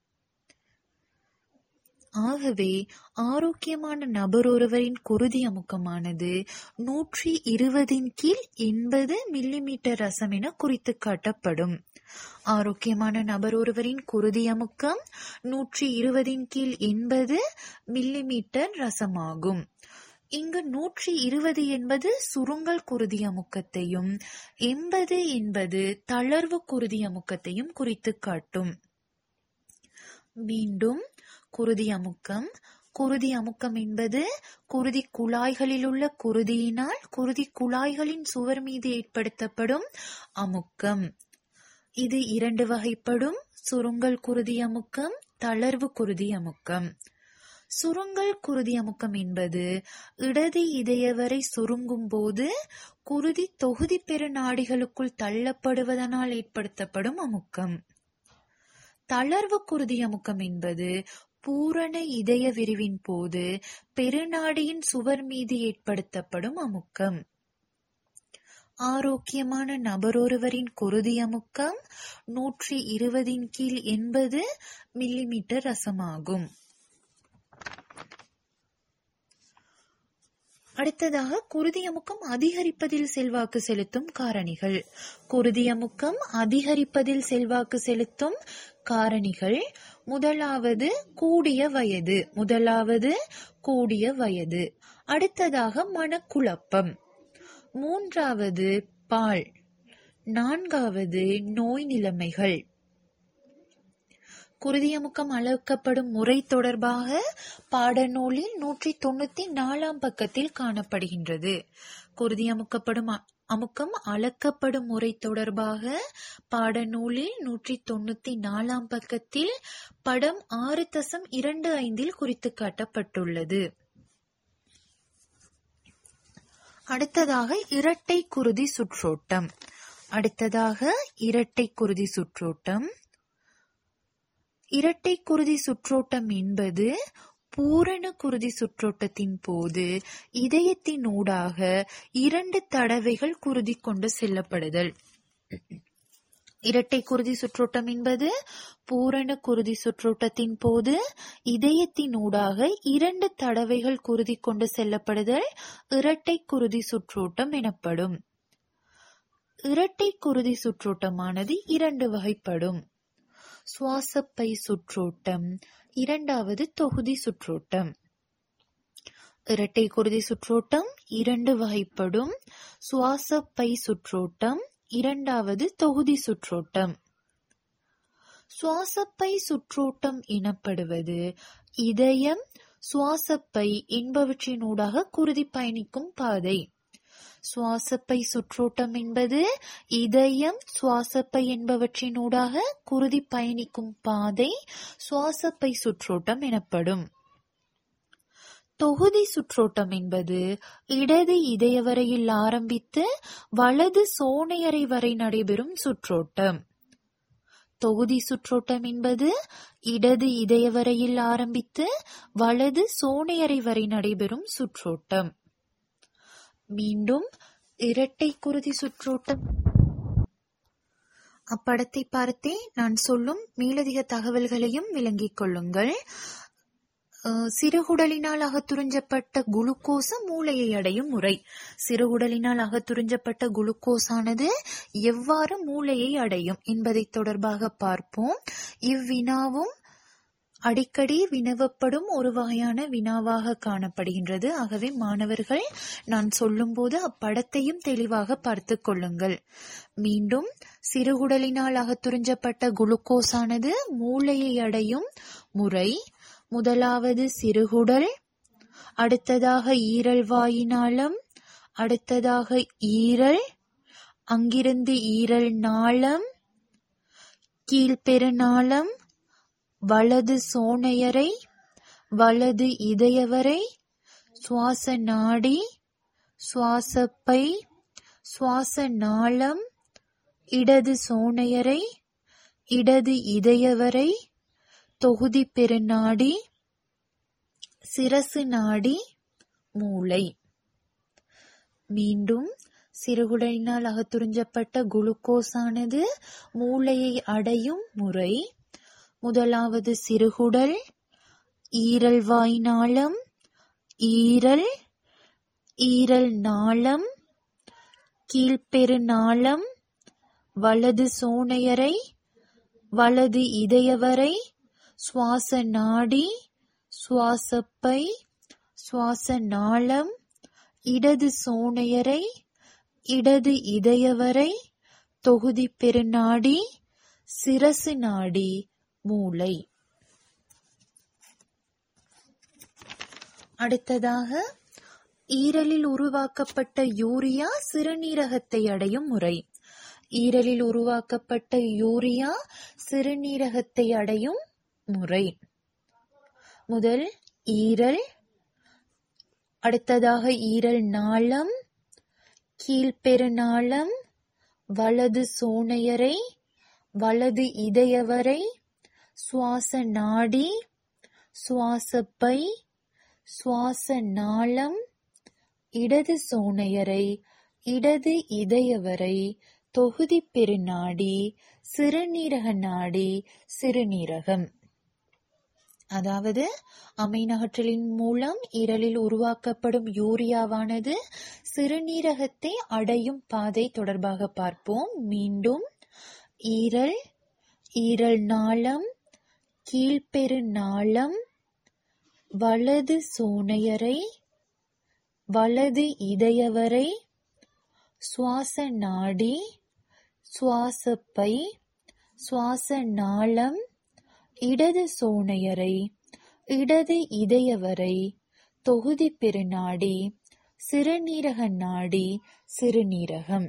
ஆகவே ஆரோக்கியமான நபர் ஒருவரின் குருதி அமுக்கமானது நூற்றி இருபதின் கீழ் எண்பது மில்லிமீட்டர் ரசம் என குறித்து காட்டப்படும் ஆரோக்கியமான நபர் ஒருவரின் குருதி அமுக்கம் நூற்றி இருபதின் கீழ் எண்பது மில்லிமீட்டர் ரசமாகும் இங்கு நூற்றி இருபது என்பது சுருங்கல் குருதி அமுக்கத்தையும் எண்பது என்பது தளர்வு குருதி அமுக்கத்தையும் குறித்து காட்டும் மீண்டும் குருதி அமுக்கம் குருதி அமுக்கம் என்பது குருதி குழாய்களில் உள்ள குருதியினால் குருதி குழாய்களின் சுவர் மீது ஏற்படுத்தப்படும் அமுக்கம் இது இரண்டு வகைப்படும் சுருங்கல் குருதி அமுக்கம் தளர்வு குருதி அமுக்கம் சுருங்கல் குருதி அமுக்கம் என்பது இடது இதயவரை சுருங்கும் போது குருதி தொகுதி பெருநாடிகளுக்குள் தள்ளப்படுவதனால் ஏற்படுத்தப்படும் அமுக்கம் தளர்வு குருதி அமுக்கம் என்பது பூரண இதய விரிவின் போது பெருநாடியின் சுவர் மீது ஏற்படுத்தப்படும் அமுக்கம் ஆரோக்கியமான நபரொருவரின் குருதி அமுக்கம் நூற்றி இருபதின் கீழ் எண்பது மில்லிமீட்டர் ரசமாகும் அடுத்ததாக குருதியமுக்கம் அதிகரிப்பதில் செல்வாக்கு செலுத்தும் காரணிகள் குருதியமுக்கம் அதிகரிப்பதில் செல்வாக்கு செலுத்தும் காரணிகள் முதலாவது கூடிய வயது முதலாவது கூடிய வயது அடுத்ததாக மனக்குழப்பம் மூன்றாவது பால் நான்காவது நோய் நிலைமைகள் குருதியமுக்கம் அளக்கப்படும் முறை தொடர்பாக பாடநூலில் நூற்றி தொண்ணூத்தி நாலாம் பக்கத்தில் காணப்படுகின்றது குருதியமுக்கப்படும் அமுக்கம் அளக்கப்படும் முறை தொடர்பாக பாடநூலில் நூற்றி தொண்ணூத்தி நாலாம் பக்கத்தில் படம் ஆறு தசம் இரண்டு ஐந்தில் குறித்து காட்டப்பட்டுள்ளது அடுத்ததாக இரட்டை குருதி சுற்றோட்டம் அடுத்ததாக இரட்டை குருதி சுற்றோட்டம் இரட்டை குருதி சுற்றோட்டம் என்பது பூரண குருதி சுற்றோட்டத்தின் போது இதயத்தின் ஊடாக இரண்டு தடவைகள் குருதி கொண்டு செல்லப்படுதல் இரட்டை குருதி சுற்றோட்டம் என்பது பூரண குருதி சுற்றோட்டத்தின் போது இதயத்தின் ஊடாக இரண்டு தடவைகள் குருதி கொண்டு செல்லப்படுதல் இரட்டை குருதி சுற்றோட்டம் எனப்படும் இரட்டை குருதி சுற்றோட்டமானது இரண்டு வகைப்படும் சுவாசப்பை சுற்றோட்டம் இரண்டாவது தொகுதி சுற்றோட்டம் இரட்டை குருதி சுற்றோட்டம் இரண்டு வகைப்படும் சுவாசப்பை சுற்றோட்டம் இரண்டாவது தொகுதி சுற்றோட்டம் சுவாசப்பை சுற்றோட்டம் எனப்படுவது இதயம் சுவாசப்பை என்பவற்றினூடாக குருதி பயணிக்கும் பாதை சுவாசப்பை சுற்றோட்டம் என்பது இதயம் சுவாசப்பை என்பவற்றினூடாக குருதி பயணிக்கும் பாதை சுவாசப்பை சுற்றோட்டம் எனப்படும் தொகுதி சுற்றோட்டம் என்பது இடது இதயவரையில் ஆரம்பித்து வலது சோனையறை வரை நடைபெறும் சுற்றோட்டம் தொகுதி சுற்றோட்டம் என்பது இடது இதயவரையில் ஆரம்பித்து வலது சோனையறை வரை நடைபெறும் சுற்றோட்டம் மீண்டும் இரட்டை குருதி சுற்றோட்டம் அப்படத்தை பார்த்தே நான் சொல்லும் மேலதிக தகவல்களையும் விளங்கிக் கொள்ளுங்கள் அஹ், சிறுகுடலினால் அகத்துறிஞ்சப்பட்ட குளுக்கோஸ் மூளையை அடையும் முறை சிறுகுடலினால் அகத்துறிஞ்சப்பட்ட குளுக்கோஸானது எவ்வாறு மூளையை அடையும் என்பதை தொடர்பாக பார்ப்போம் இவ்வினாவும் அடிக்கடி வினவப்படும் ஒரு வகையான வினாவாக காணப்படுகின்றது ஆகவே மாணவர்கள் நான் சொல்லும்போது அப்படத்தையும் தெளிவாக பார்த்து கொள்ளுங்கள் மீண்டும் சிறுகுடலினால் அகத்துறிஞ்சப்பட்ட குளுக்கோஸானது மூளையை அடையும் முறை முதலாவது சிறுகுடல் அடுத்ததாக ஈரல் வாயினாளம் அடுத்ததாக ஈரல் அங்கிருந்து ஈரல் நாளம் கீழ்பெருநாளம் வலது சோனையரை வலது இதயவரை சுவாச நாடி சுவாசப்பை சுவாச நாளம் இடது சோனையரை இடது இதயவரை தொகுதி பெருநாடி சிரசு நாடி மூளை மீண்டும் சிறுகுடலினால் அகத்துறிஞ்சப்பட்ட குளுக்கோஸானது மூளையை அடையும் முறை முதலாவது சிறுகுடல் ஈரல் வாய் நாளம் ஈரல் ஈரல் நாளம் கீழ்பெரு நாளம் வலது சோனையரை வலது இதயவரை சுவாச நாடி சுவாசப்பை சுவாச நாளம் இடது சோனையரை இடது இதயவரை தொகுதி பெருநாடி சிரசு நாடி மூளை அடுத்ததாக ஈரலில் உருவாக்கப்பட்ட யூரியா சிறுநீரகத்தை அடையும் முறை ஈரலில் உருவாக்கப்பட்ட யூரியா சிறுநீரகத்தை அடையும் முறை முதல் ஈரல் அடுத்ததாக ஈரல் நாளம் கீழ்பெருநாளம் வலது சோனையரை வலது இதயவரை சுவாச நாடி சுவாசப்பை சுவாச நாளம் இடது சோனையரை இடது இதயவரை தொகுதி பெருநாடி சிறுநீரக நாடி சிறுநீரகம் அதாவது அமைநகற்றலின் மூலம் ஈரலில் உருவாக்கப்படும் யூரியாவானது சிறுநீரகத்தை அடையும் பாதை தொடர்பாக பார்ப்போம் மீண்டும் ஈரல் ஈரல் நாளம் கீழ்பெரு நாளம் வலது சோனையரை வலது இதயவரை சுவாச நாடி சுவாசப்பை சுவாச நாளம் இடது சோனையரை இடது இதயவரை தொகுதி பெருநாடி சிறுநீரக நாடி சிறுநீரகம்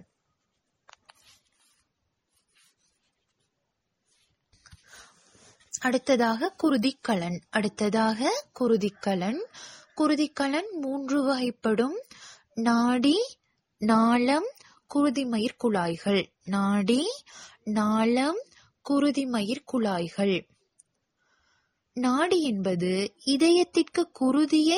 அடுத்ததாக குருதிக்கலன் அடுத்ததாக குருதிக்கலன் குருதிக்கலன் மூன்று வகைப்படும் நாடி நாளம் குருதிமயிர் குழாய்கள் நாடி நாளம் குருதிமயிர் குழாய்கள் நாடி என்பது இதயத்திற்கு குருதியை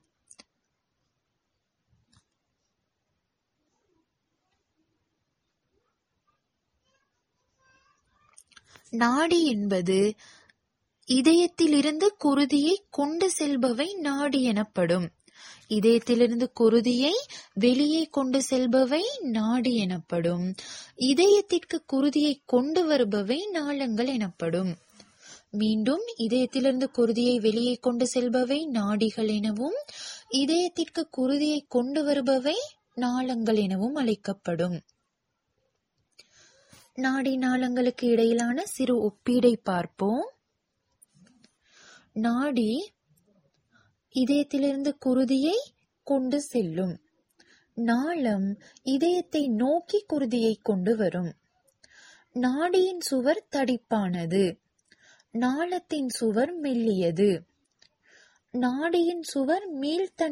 நாடி என்பது இதயத்திலிருந்து குருதியை கொண்டு செல்பவை நாடி எனப்படும் இதயத்திலிருந்து குருதியை வெளியே கொண்டு செல்பவை நாடி எனப்படும் இதயத்திற்கு குருதியை கொண்டு வருபவை நாளங்கள் எனப்படும் மீண்டும் இதயத்திலிருந்து குருதியை வெளியே கொண்டு செல்பவை நாடிகள் எனவும் இதயத்திற்கு குருதியை கொண்டு வருபவை நாளங்கள் எனவும் அழைக்கப்படும் நாடி நாளங்களுக்கு இடையிலான சிறு ஒப்பீடை பார்ப்போம் நாடி இதயத்திலிருந்து குருதியை கொண்டு செல்லும் நாளம் இதயத்தை நோக்கி குருதியை கொண்டு வரும் நாடியின் சுவர் தடிப்பானது நாளத்தின் சுவர் மெல்லியது நாடியின் சுவர்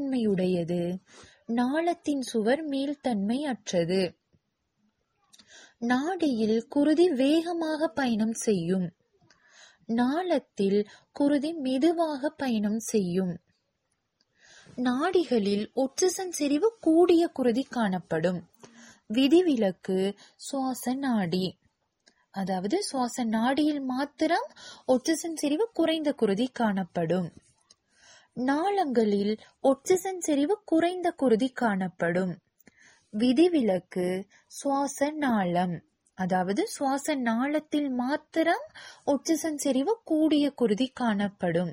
மீள்தன்மையுடையது நாளத்தின் சுவர் மீள்தன்மை அற்றது நாடியில் குருதி வேகமாக பயணம் செய்யும் நாளத்தில் குருதி மெதுவாக பயணம் செய்யும் நாடிகளில் ஒட்சிசன் செறிவு கூடிய குருதி காணப்படும் விதிவிலக்கு சுவாச நாடி அதாவது சுவாச நாடியில் மாத்திரம் ஒட்சிசன் செறிவு குறைந்த குருதி காணப்படும் நாளங்களில் ஒட்சிசன் செறிவு குறைந்த குருதி காணப்படும் விதிவிலக்கு சுவாச நாளம் அதாவது சுவாச நாளத்தில் மாத்திரம் ஒட்சிசன் செறிவு கூடிய குருதி காணப்படும்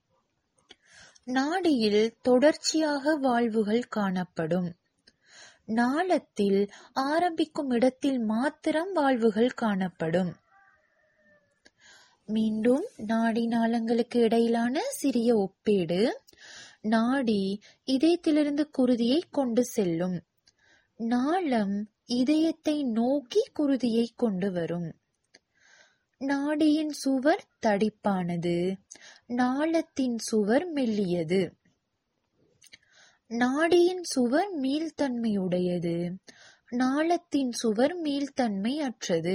நாடியில் தொடர்ச்சியாக வாழ்வுகள் காணப்படும் நாளத்தில் ஆரம்பிக்கும் இடத்தில் மாத்திரம் வாழ்வுகள் காணப்படும் மீண்டும் நாடி நாளங்களுக்கு இடையிலான சிறிய ஒப்பீடு நாடி இதயத்திலிருந்து குருதியை கொண்டு செல்லும் நாளம் இதயத்தை நோக்கி குருதியை கொண்டு வரும் நாடியின் சுவர் தடிப்பானது நாளத்தின் சுவர் மெல்லியது நாடியின் சுவர் மீள்தன்மையுடையது நாளத்தின் சுவர் மீள்தன்மை அற்றது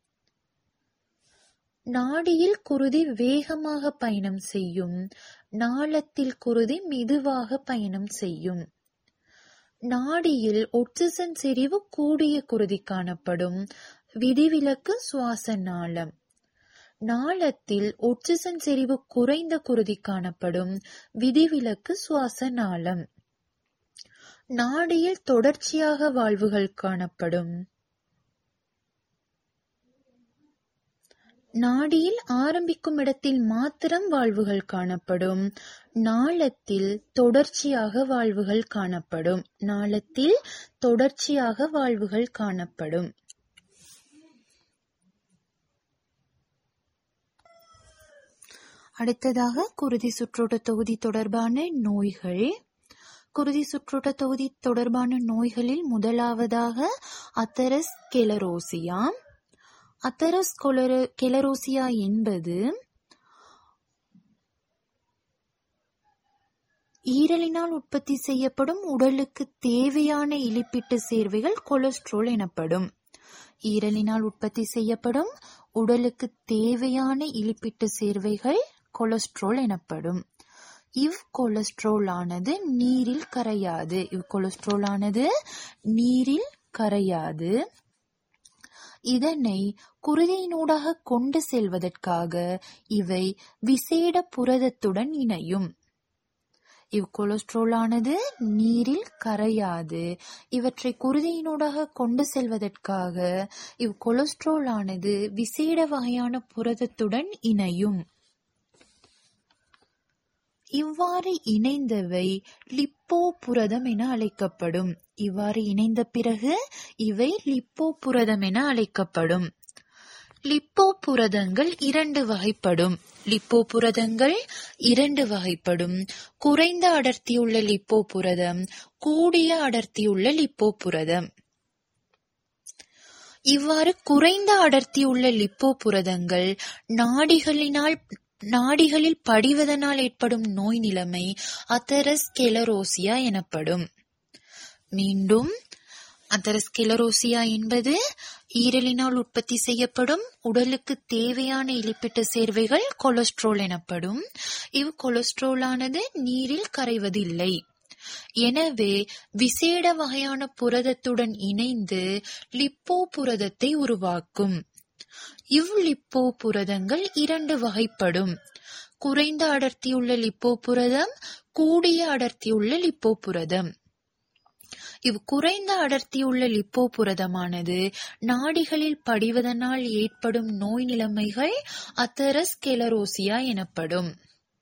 நாடியில் குருதி வேகமாக பயணம் செய்யும் நாளத்தில் குருதி மெதுவாக பயணம் செய்யும் நாடியில் ஒட்சிசன் செறிவு கூடிய குருதி காணப்படும் விதிவிலக்கு சுவாச நாளம் நாளத்தில் ஒட்சிசன் செறிவு குறைந்த குருதி காணப்படும் விதிவிலக்கு சுவாச நாளம் நாடியில் தொடர்ச்சியாக வாழ்வுகள் காணப்படும் நாடியில் ஆரம்பிக்கும் இடத்தில் மாத்திரம் வாழ்வுகள் காணப்படும் நாளத்தில் தொடர்ச்சியாக வாழ்வுகள் காணப்படும் நாளத்தில் தொடர்ச்சியாக வாழ்வுகள் காணப்படும் அடுத்ததாக குருதி சுற்றோட்ட தொகுதி தொடர்பான நோய்கள் குருதி சுற்றோட்ட தொகுதி தொடர்பான நோய்களில் முதலாவதாக அத்தரஸ் கெலரோசியா அத்தரஸ் கெலரோசியா என்பது ஈரலினால் உற்பத்தி செய்யப்படும் உடலுக்கு தேவையான இலிப்பிட்டு சேர்வைகள் கொலஸ்ட்ரோல் எனப்படும் ஈரலினால் உற்பத்தி செய்யப்படும் உடலுக்கு தேவையான இலிப்பிட்டு சேர்வைகள் கொலஸ்ட்ரோல் எனப்படும் இவ் கொலஸ்ட்ரோல் ஆனது நீரில் கரையாது இவ் கொலஸ்ட்ரோல் ஆனது நீரில் கரையாது இதனை குருதியினூடாக கொண்டு செல்வதற்காக இவை விசேட புரதத்துடன் இணையும் இவ் கொலஸ்ட்ரோல் ஆனது நீரில் கரையாது இவற்றை குருதியினூடாக கொண்டு செல்வதற்காக இவ் கொலஸ்ட்ரோல் ஆனது விசேட வகையான புரதத்துடன் இணையும் இவ்வாறு இணைந்தவை லிப்போ புரதம் என அழைக்கப்படும் இவ்வாறு இணைந்த பிறகு இவை லிப்போ புரதம் என அழைக்கப்படும் லிப்போ புரதங்கள் இரண்டு வகைப்படும் லிப்போ புரதங்கள் இரண்டு வகைப்படும் குறைந்த அடர்த்தியுள்ள லிப்போ புரதம் கூடிய அடர்த்தியுள்ள லிப்போ புரதம் இவ்வாறு குறைந்த அடர்த்தியுள்ள லிப்போ புரதங்கள் நாடிகளினால் நாடிகளில் படிவதனால் ஏற்படும் நோய் நிலைமை அத்தரஸ்கெலரோசியா எனப்படும் மீண்டும் அத்தரஸ்கெலரோசியா என்பது ஈரலினால் உற்பத்தி செய்யப்படும் உடலுக்கு தேவையான இலிப்பிட்ட சேர்வைகள் கொலஸ்ட்ரோல் எனப்படும் இவ் கொலஸ்ட்ரோல் ஆனது நீரில் கரைவதில்லை எனவே விசேட வகையான புரதத்துடன் இணைந்து லிப்போ புரதத்தை உருவாக்கும் இவ் லிப்போ புரதங்கள் இரண்டு வகைப்படும் குறைந்த அடர்த்தியுள்ள லிப்போ புரதம் கூடிய அடர்த்தியுள்ள லிப்போ புரதம் இவ் குறைந்த அடர்த்தியுள்ள லிப்போ புரதமானது நாடிகளில் படிவதனால் ஏற்படும் நோய் நிலைமைகள் அத்தரஸ்கெலரோசியா எனப்படும்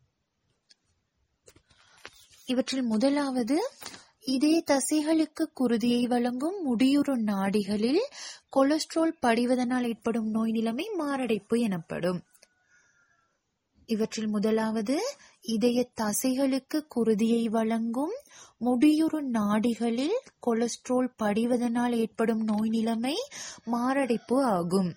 இவற்றில் முதலாவது இதே தசைகளுக்கு குருதியை வழங்கும் முடியுறு நாடிகளில் கொலஸ்ட்ரால் படிவதனால் ஏற்படும் நோய் நிலைமை மாரடைப்பு எனப்படும் இவற்றில் முதலாவது இதய தசைகளுக்கு குருதியை வழங்கும் முடியுறு நாடிகளில் கொலஸ்ட்ரால் படிவதனால் ஏற்படும் நோய் நிலைமை மாரடைப்பு ஆகும்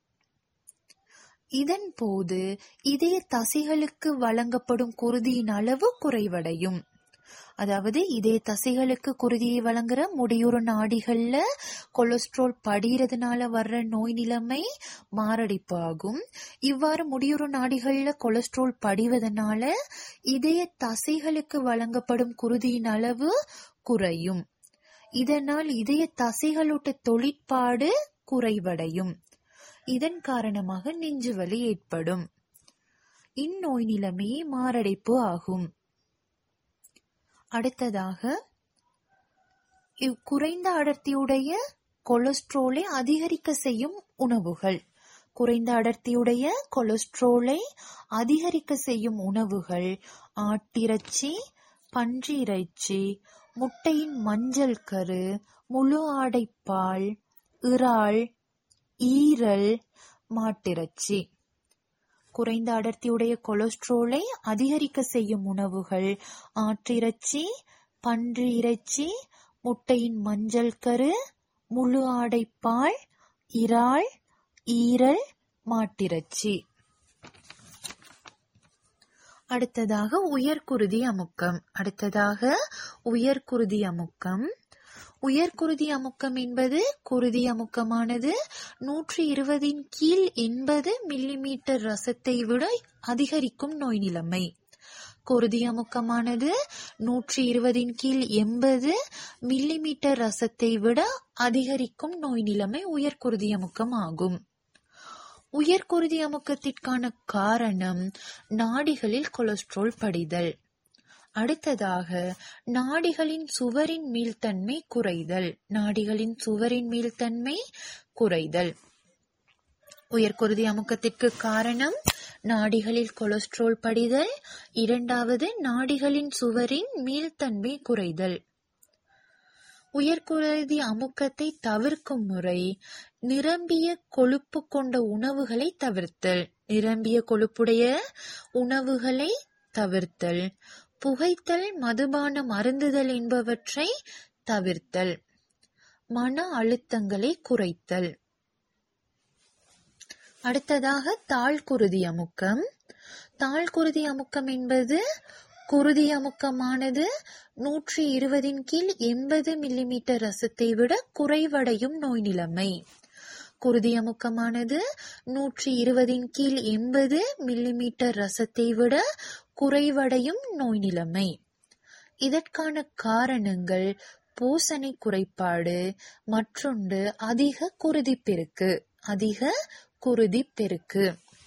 இதன் போது இதய தசைகளுக்கு வழங்கப்படும் குருதியின் அளவு குறைவடையும் அதாவது இதே தசைகளுக்கு குருதியை வழங்குற முடியுறு நாடிகள்ல கொலஸ்ட்ரால் படிகிறதுனால வர்ற நோய் நிலைமை மாரடைப்பு ஆகும் இவ்வாறு முடியுறு நாடிகள்ல கொலஸ்ட்ரால் படிவதனால இதய தசைகளுக்கு வழங்கப்படும் குருதியின் அளவு குறையும் இதனால் இதய தசைகளோட தொழிற்பாடு குறைவடையும் இதன் காரணமாக நெஞ்சுவலி ஏற்படும் இந்நோய் நிலைமையே மாரடைப்பு ஆகும் அடுத்ததாக இவ் குறைந்த அடர்த்தியுடைய கொலஸ்ட்ரோலை அதிகரிக்க செய்யும் உணவுகள் குறைந்த அடர்த்தியுடைய கொலஸ்ட்ரோலை அதிகரிக்க செய்யும் உணவுகள் ஆட்டிறைச்சி பன்றி இறைச்சி முட்டையின் மஞ்சள் கரு முழு ஆடைப்பால் இறால் ஈரல் மாட்டிறைச்சி குறைந்த அடர்த்தியுடைய கொலஸ்ட்ரோலை அதிகரிக்க செய்யும் உணவுகள் ஆட்டிறைச்சி பன்றி இறைச்சி முட்டையின் மஞ்சள் கரு முழு ஆடைப்பால் இறால் ஈரல் மாட்டிறைச்சி அடுத்ததாக உயர்குருதி அமுக்கம் அடுத்ததாக உயர்குருதி அமுக்கம் உயர்குருதி அமுக்கம் என்பது குருதி அமுக்கமானது நூற்றி இருபதின் கீழ் எண்பது மில்லிமீட்டர் ரசத்தை விட அதிகரிக்கும் நோய் நிலைமை குருதி அமுக்கமானது நூற்றி இருபதின் கீழ் எண்பது மில்லிமீட்டர் ரசத்தை விட அதிகரிக்கும் நோய் நிலைமை உயர்குருதி அமுக்கம் ஆகும் உயர்குருதி அமுக்கத்திற்கான காரணம் நாடிகளில் கொலஸ்ட்ரால் படிதல் அடுத்ததாக நாடிகளின் சுவரின் மீள்தன்மை குறைதல் நாடிகளின் சுவரின் மீள்தன்மை குறைதல் உயர்குருதி அமுக்கத்திற்கு காரணம் நாடிகளில் கொலஸ்ட்ரால் படிதல் இரண்டாவது நாடிகளின் சுவரின் மீள்தன்மை குறைதல் உயர்குருதி அமுக்கத்தை தவிர்க்கும் முறை நிரம்பிய கொழுப்பு கொண்ட உணவுகளை தவிர்த்தல் நிரம்பிய கொழுப்புடைய உணவுகளை தவிர்த்தல் புகைத்தல் மதுபானம் அருந்துதல் என்பவற்றை தவிர்த்தல் மன அழுத்தங்களை குறைத்தல் அடுத்ததாக தாழ்குருதி அமுக்கம் தாழ்குருதி அமுக்கம் என்பது குருதி அமுக்கமானது நூற்றி இருபதின் கீழ் எண்பது மில்லிமீட்டர் ரசத்தை விட குறைவடையும் நோய் நிலைமை குருதி அமுக்கமானது நூற்றி இருபதின் கீழ் எண்பது மில்லிமீட்டர் ரசத்தை விட குறைவடையும் நோய் நிலைமை இதற்கான காரணங்கள் பூசணி குறைபாடு மற்றொன்று அதிக குருதி பெருக்கு அதிக குருதி பெருக்கு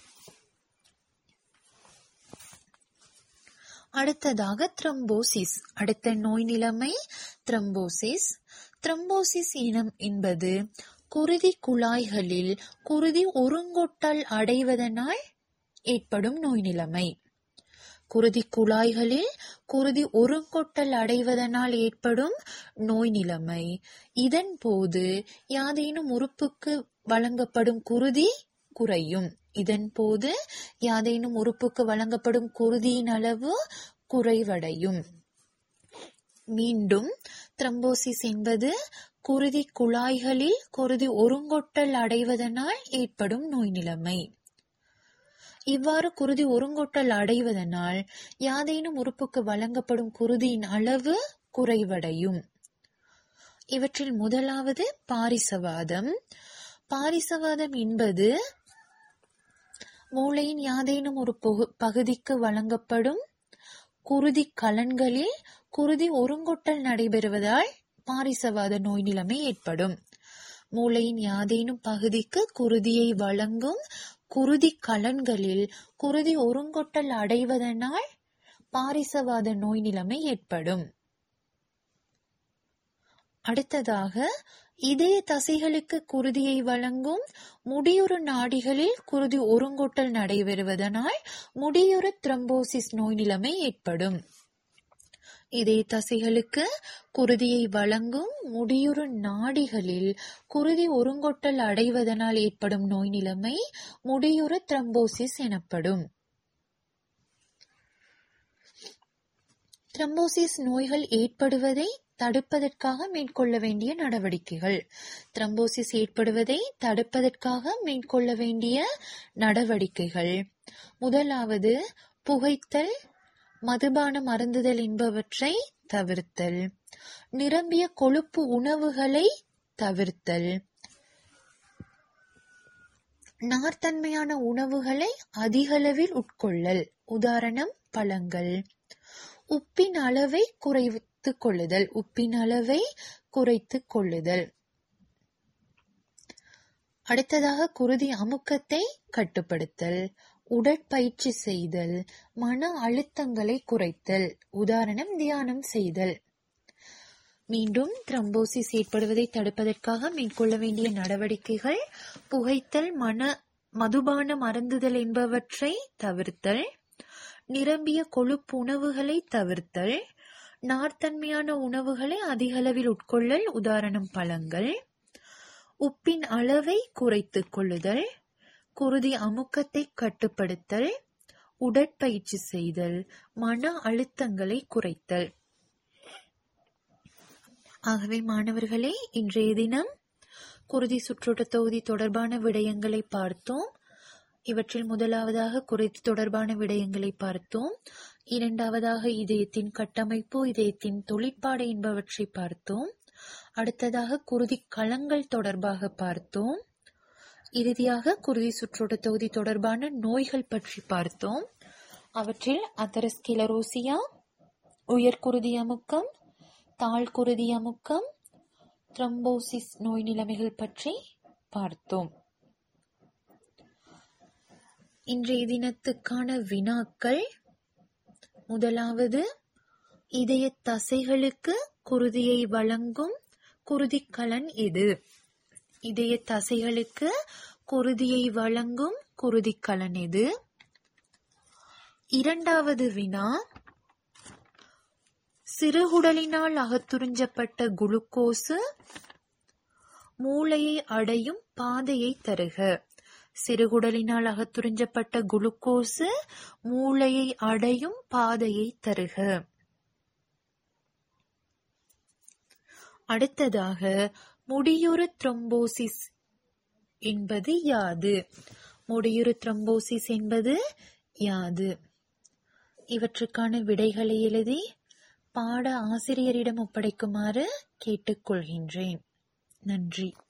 அடுத்ததாக த்ரம்போசிஸ் அடுத்த நோய் நிலைமை த்ரம்போசிஸ் த்ரம்போசிஸ் இனம் என்பது குருதி குழாய்களில் குருதி ஒருங்கொட்டல் அடைவதனால் ஏற்படும் நோய் நிலைமை குருதி குழாய்களில் குருதி ஒருங்கொட்டல் அடைவதனால் ஏற்படும் நோய் நிலைமை இதன் போது யாதேனும் உறுப்புக்கு வழங்கப்படும் குருதி குறையும் இதன் போது யாதேனும் உறுப்புக்கு வழங்கப்படும் குருதியின் அளவு குறைவடையும் மீண்டும் த்ரம்போசிஸ் என்பது குருதி குழாய்களில் குருதி ஒருங்கொட்டல் அடைவதனால் ஏற்படும் நோய் நிலைமை இவ்வாறு குருதி ஒருங்கொட்டல் அடைவதனால் யாதேனும் உறுப்புக்கு வழங்கப்படும் குருதியின் அளவு குறைவடையும் இவற்றில் முதலாவது பாரிசவாதம் பாரிசவாதம் என்பது மூளையின் யாதேனும் ஒரு பகுதிக்கு வழங்கப்படும் குருதி கலன்களில் குருதி ஒருங்கொட்டல் நடைபெறுவதால் பாரிசவாத நோய் நிலைமை ஏற்படும் மூளையின் யாதேனும் பகுதிக்கு குருதியை வழங்கும் குருதி கலன்களில் குருதி ஒருங்கொட்டல் அடைவதனால் பாரிசவாத நோய் நிலைமை ஏற்படும் அடுத்ததாக இதய தசைகளுக்கு குருதியை வழங்கும் முடியுறு நாடிகளில் குருதி ஒருங்கொட்டல் நடைபெறுவதனால் முடியுறு த்ரம்போசிஸ் நோய் நிலைமை ஏற்படும் இதய தசைகளுக்கு குருதியை வழங்கும் முடியுறு நாடிகளில் குருதி ஒருங்கொட்டல் அடைவதனால் ஏற்படும் நோய் நிலைமை முடியுறு த்ரம்போசிஸ் எனப்படும் த்ரம்போசிஸ் நோய்கள் ஏற்படுவதை தடுப்பதற்காக மேற்கொள்ள வேண்டிய நடவடிக்கைகள் த்ரம்போசிஸ் ஏற்படுவதை தடுப்பதற்காக மேற்கொள்ள வேண்டிய நடவடிக்கைகள் முதலாவது புகைத்தல் மதுபானம் அருந்துதல் என்பவற்றை தவிர்த்தல் நிரம்பிய கொழுப்பு உணவுகளை தவிர்த்தல் நார்த்தன்மையான உணவுகளை அதிகளவில் உட்கொள்ளல் உதாரணம் பழங்கள் உப்பின் அளவை குறைத்துக் கொள்ளுதல் உப்பின் அளவை குறைத்துக் கொள்ளுதல் அடுத்ததாக குருதி அமுக்கத்தை கட்டுப்படுத்தல் உடற்பயிற்சி செய்தல் மன அழுத்தங்களை குறைத்தல் உதாரணம் தியானம் செய்தல் மீண்டும் த்ரம்போசிஸ் ஏற்படுவதை தடுப்பதற்காக மேற்கொள்ள வேண்டிய நடவடிக்கைகள் புகைத்தல் மன மதுபானம் அருந்துதல் என்பவற்றை தவிர்த்தல் நிரம்பிய கொழுப்பு உணவுகளை தவிர்த்தல் நார்த்தன்மையான உணவுகளை அதிக அளவில் உட்கொள்ளல் உதாரணம் பழங்கள் உப்பின் அளவை குறைத்துக் கொள்ளுதல் குருதி அமுக்கத்தை கட்டுப்படுத்தல் உடற்பயிற்சி செய்தல் மன அழுத்தங்களை குறைத்தல் ஆகவே மாணவர்களே இன்றைய தினம் குருதி சுற்றோட்ட தொகுதி தொடர்பான விடயங்களை பார்த்தோம் இவற்றில் முதலாவதாக குருதி தொடர்பான விடயங்களை பார்த்தோம் இரண்டாவதாக இதயத்தின் கட்டமைப்பு இதயத்தின் தொழிற்பாடு என்பவற்றை பார்த்தோம் அடுத்ததாக குருதி களங்கள் தொடர்பாக பார்த்தோம் இறுதியாக குருதி சுற்றோட்ட தொகுதி தொடர்பான நோய்கள் பற்றி பார்த்தோம் அவற்றில் அதரஸ்கிலரோசியா உயர் குருதி அமுக்கம் தாழ் குருதி அமுக்கம் த்ரம்போசிஸ் நோய் நிலைமைகள் பற்றி பார்த்தோம் இன்றைய தினத்துக்கான வினாக்கள் முதலாவது இதய தசைகளுக்கு குருதியை வழங்கும் குருதிக்கலன் எது இதய தசைகளுக்கு குருதியை வழங்கும் குருதிக்கலன் எது இரண்டாவது வினா சிறுகுடலினால் அகத்துறிஞ்சப்பட்ட குளுக்கோசு மூளையை அடையும் பாதையை தருக சிறுகுடலினால் அகத்துறிஞ்சப்பட்ட குளுக்கோசு மூளையை அடையும் பாதையை தருக அடுத்ததாக முடியுறு த்ரம்போசிஸ் என்பது யாது முடியுறு த்ரம்போசிஸ் என்பது யாது இவற்றுக்கான விடைகளை எழுதி பாட ஆசிரியரிடம் ஒப்படைக்குமாறு கேட்டுக்கொள்கின்றேன் நன்றி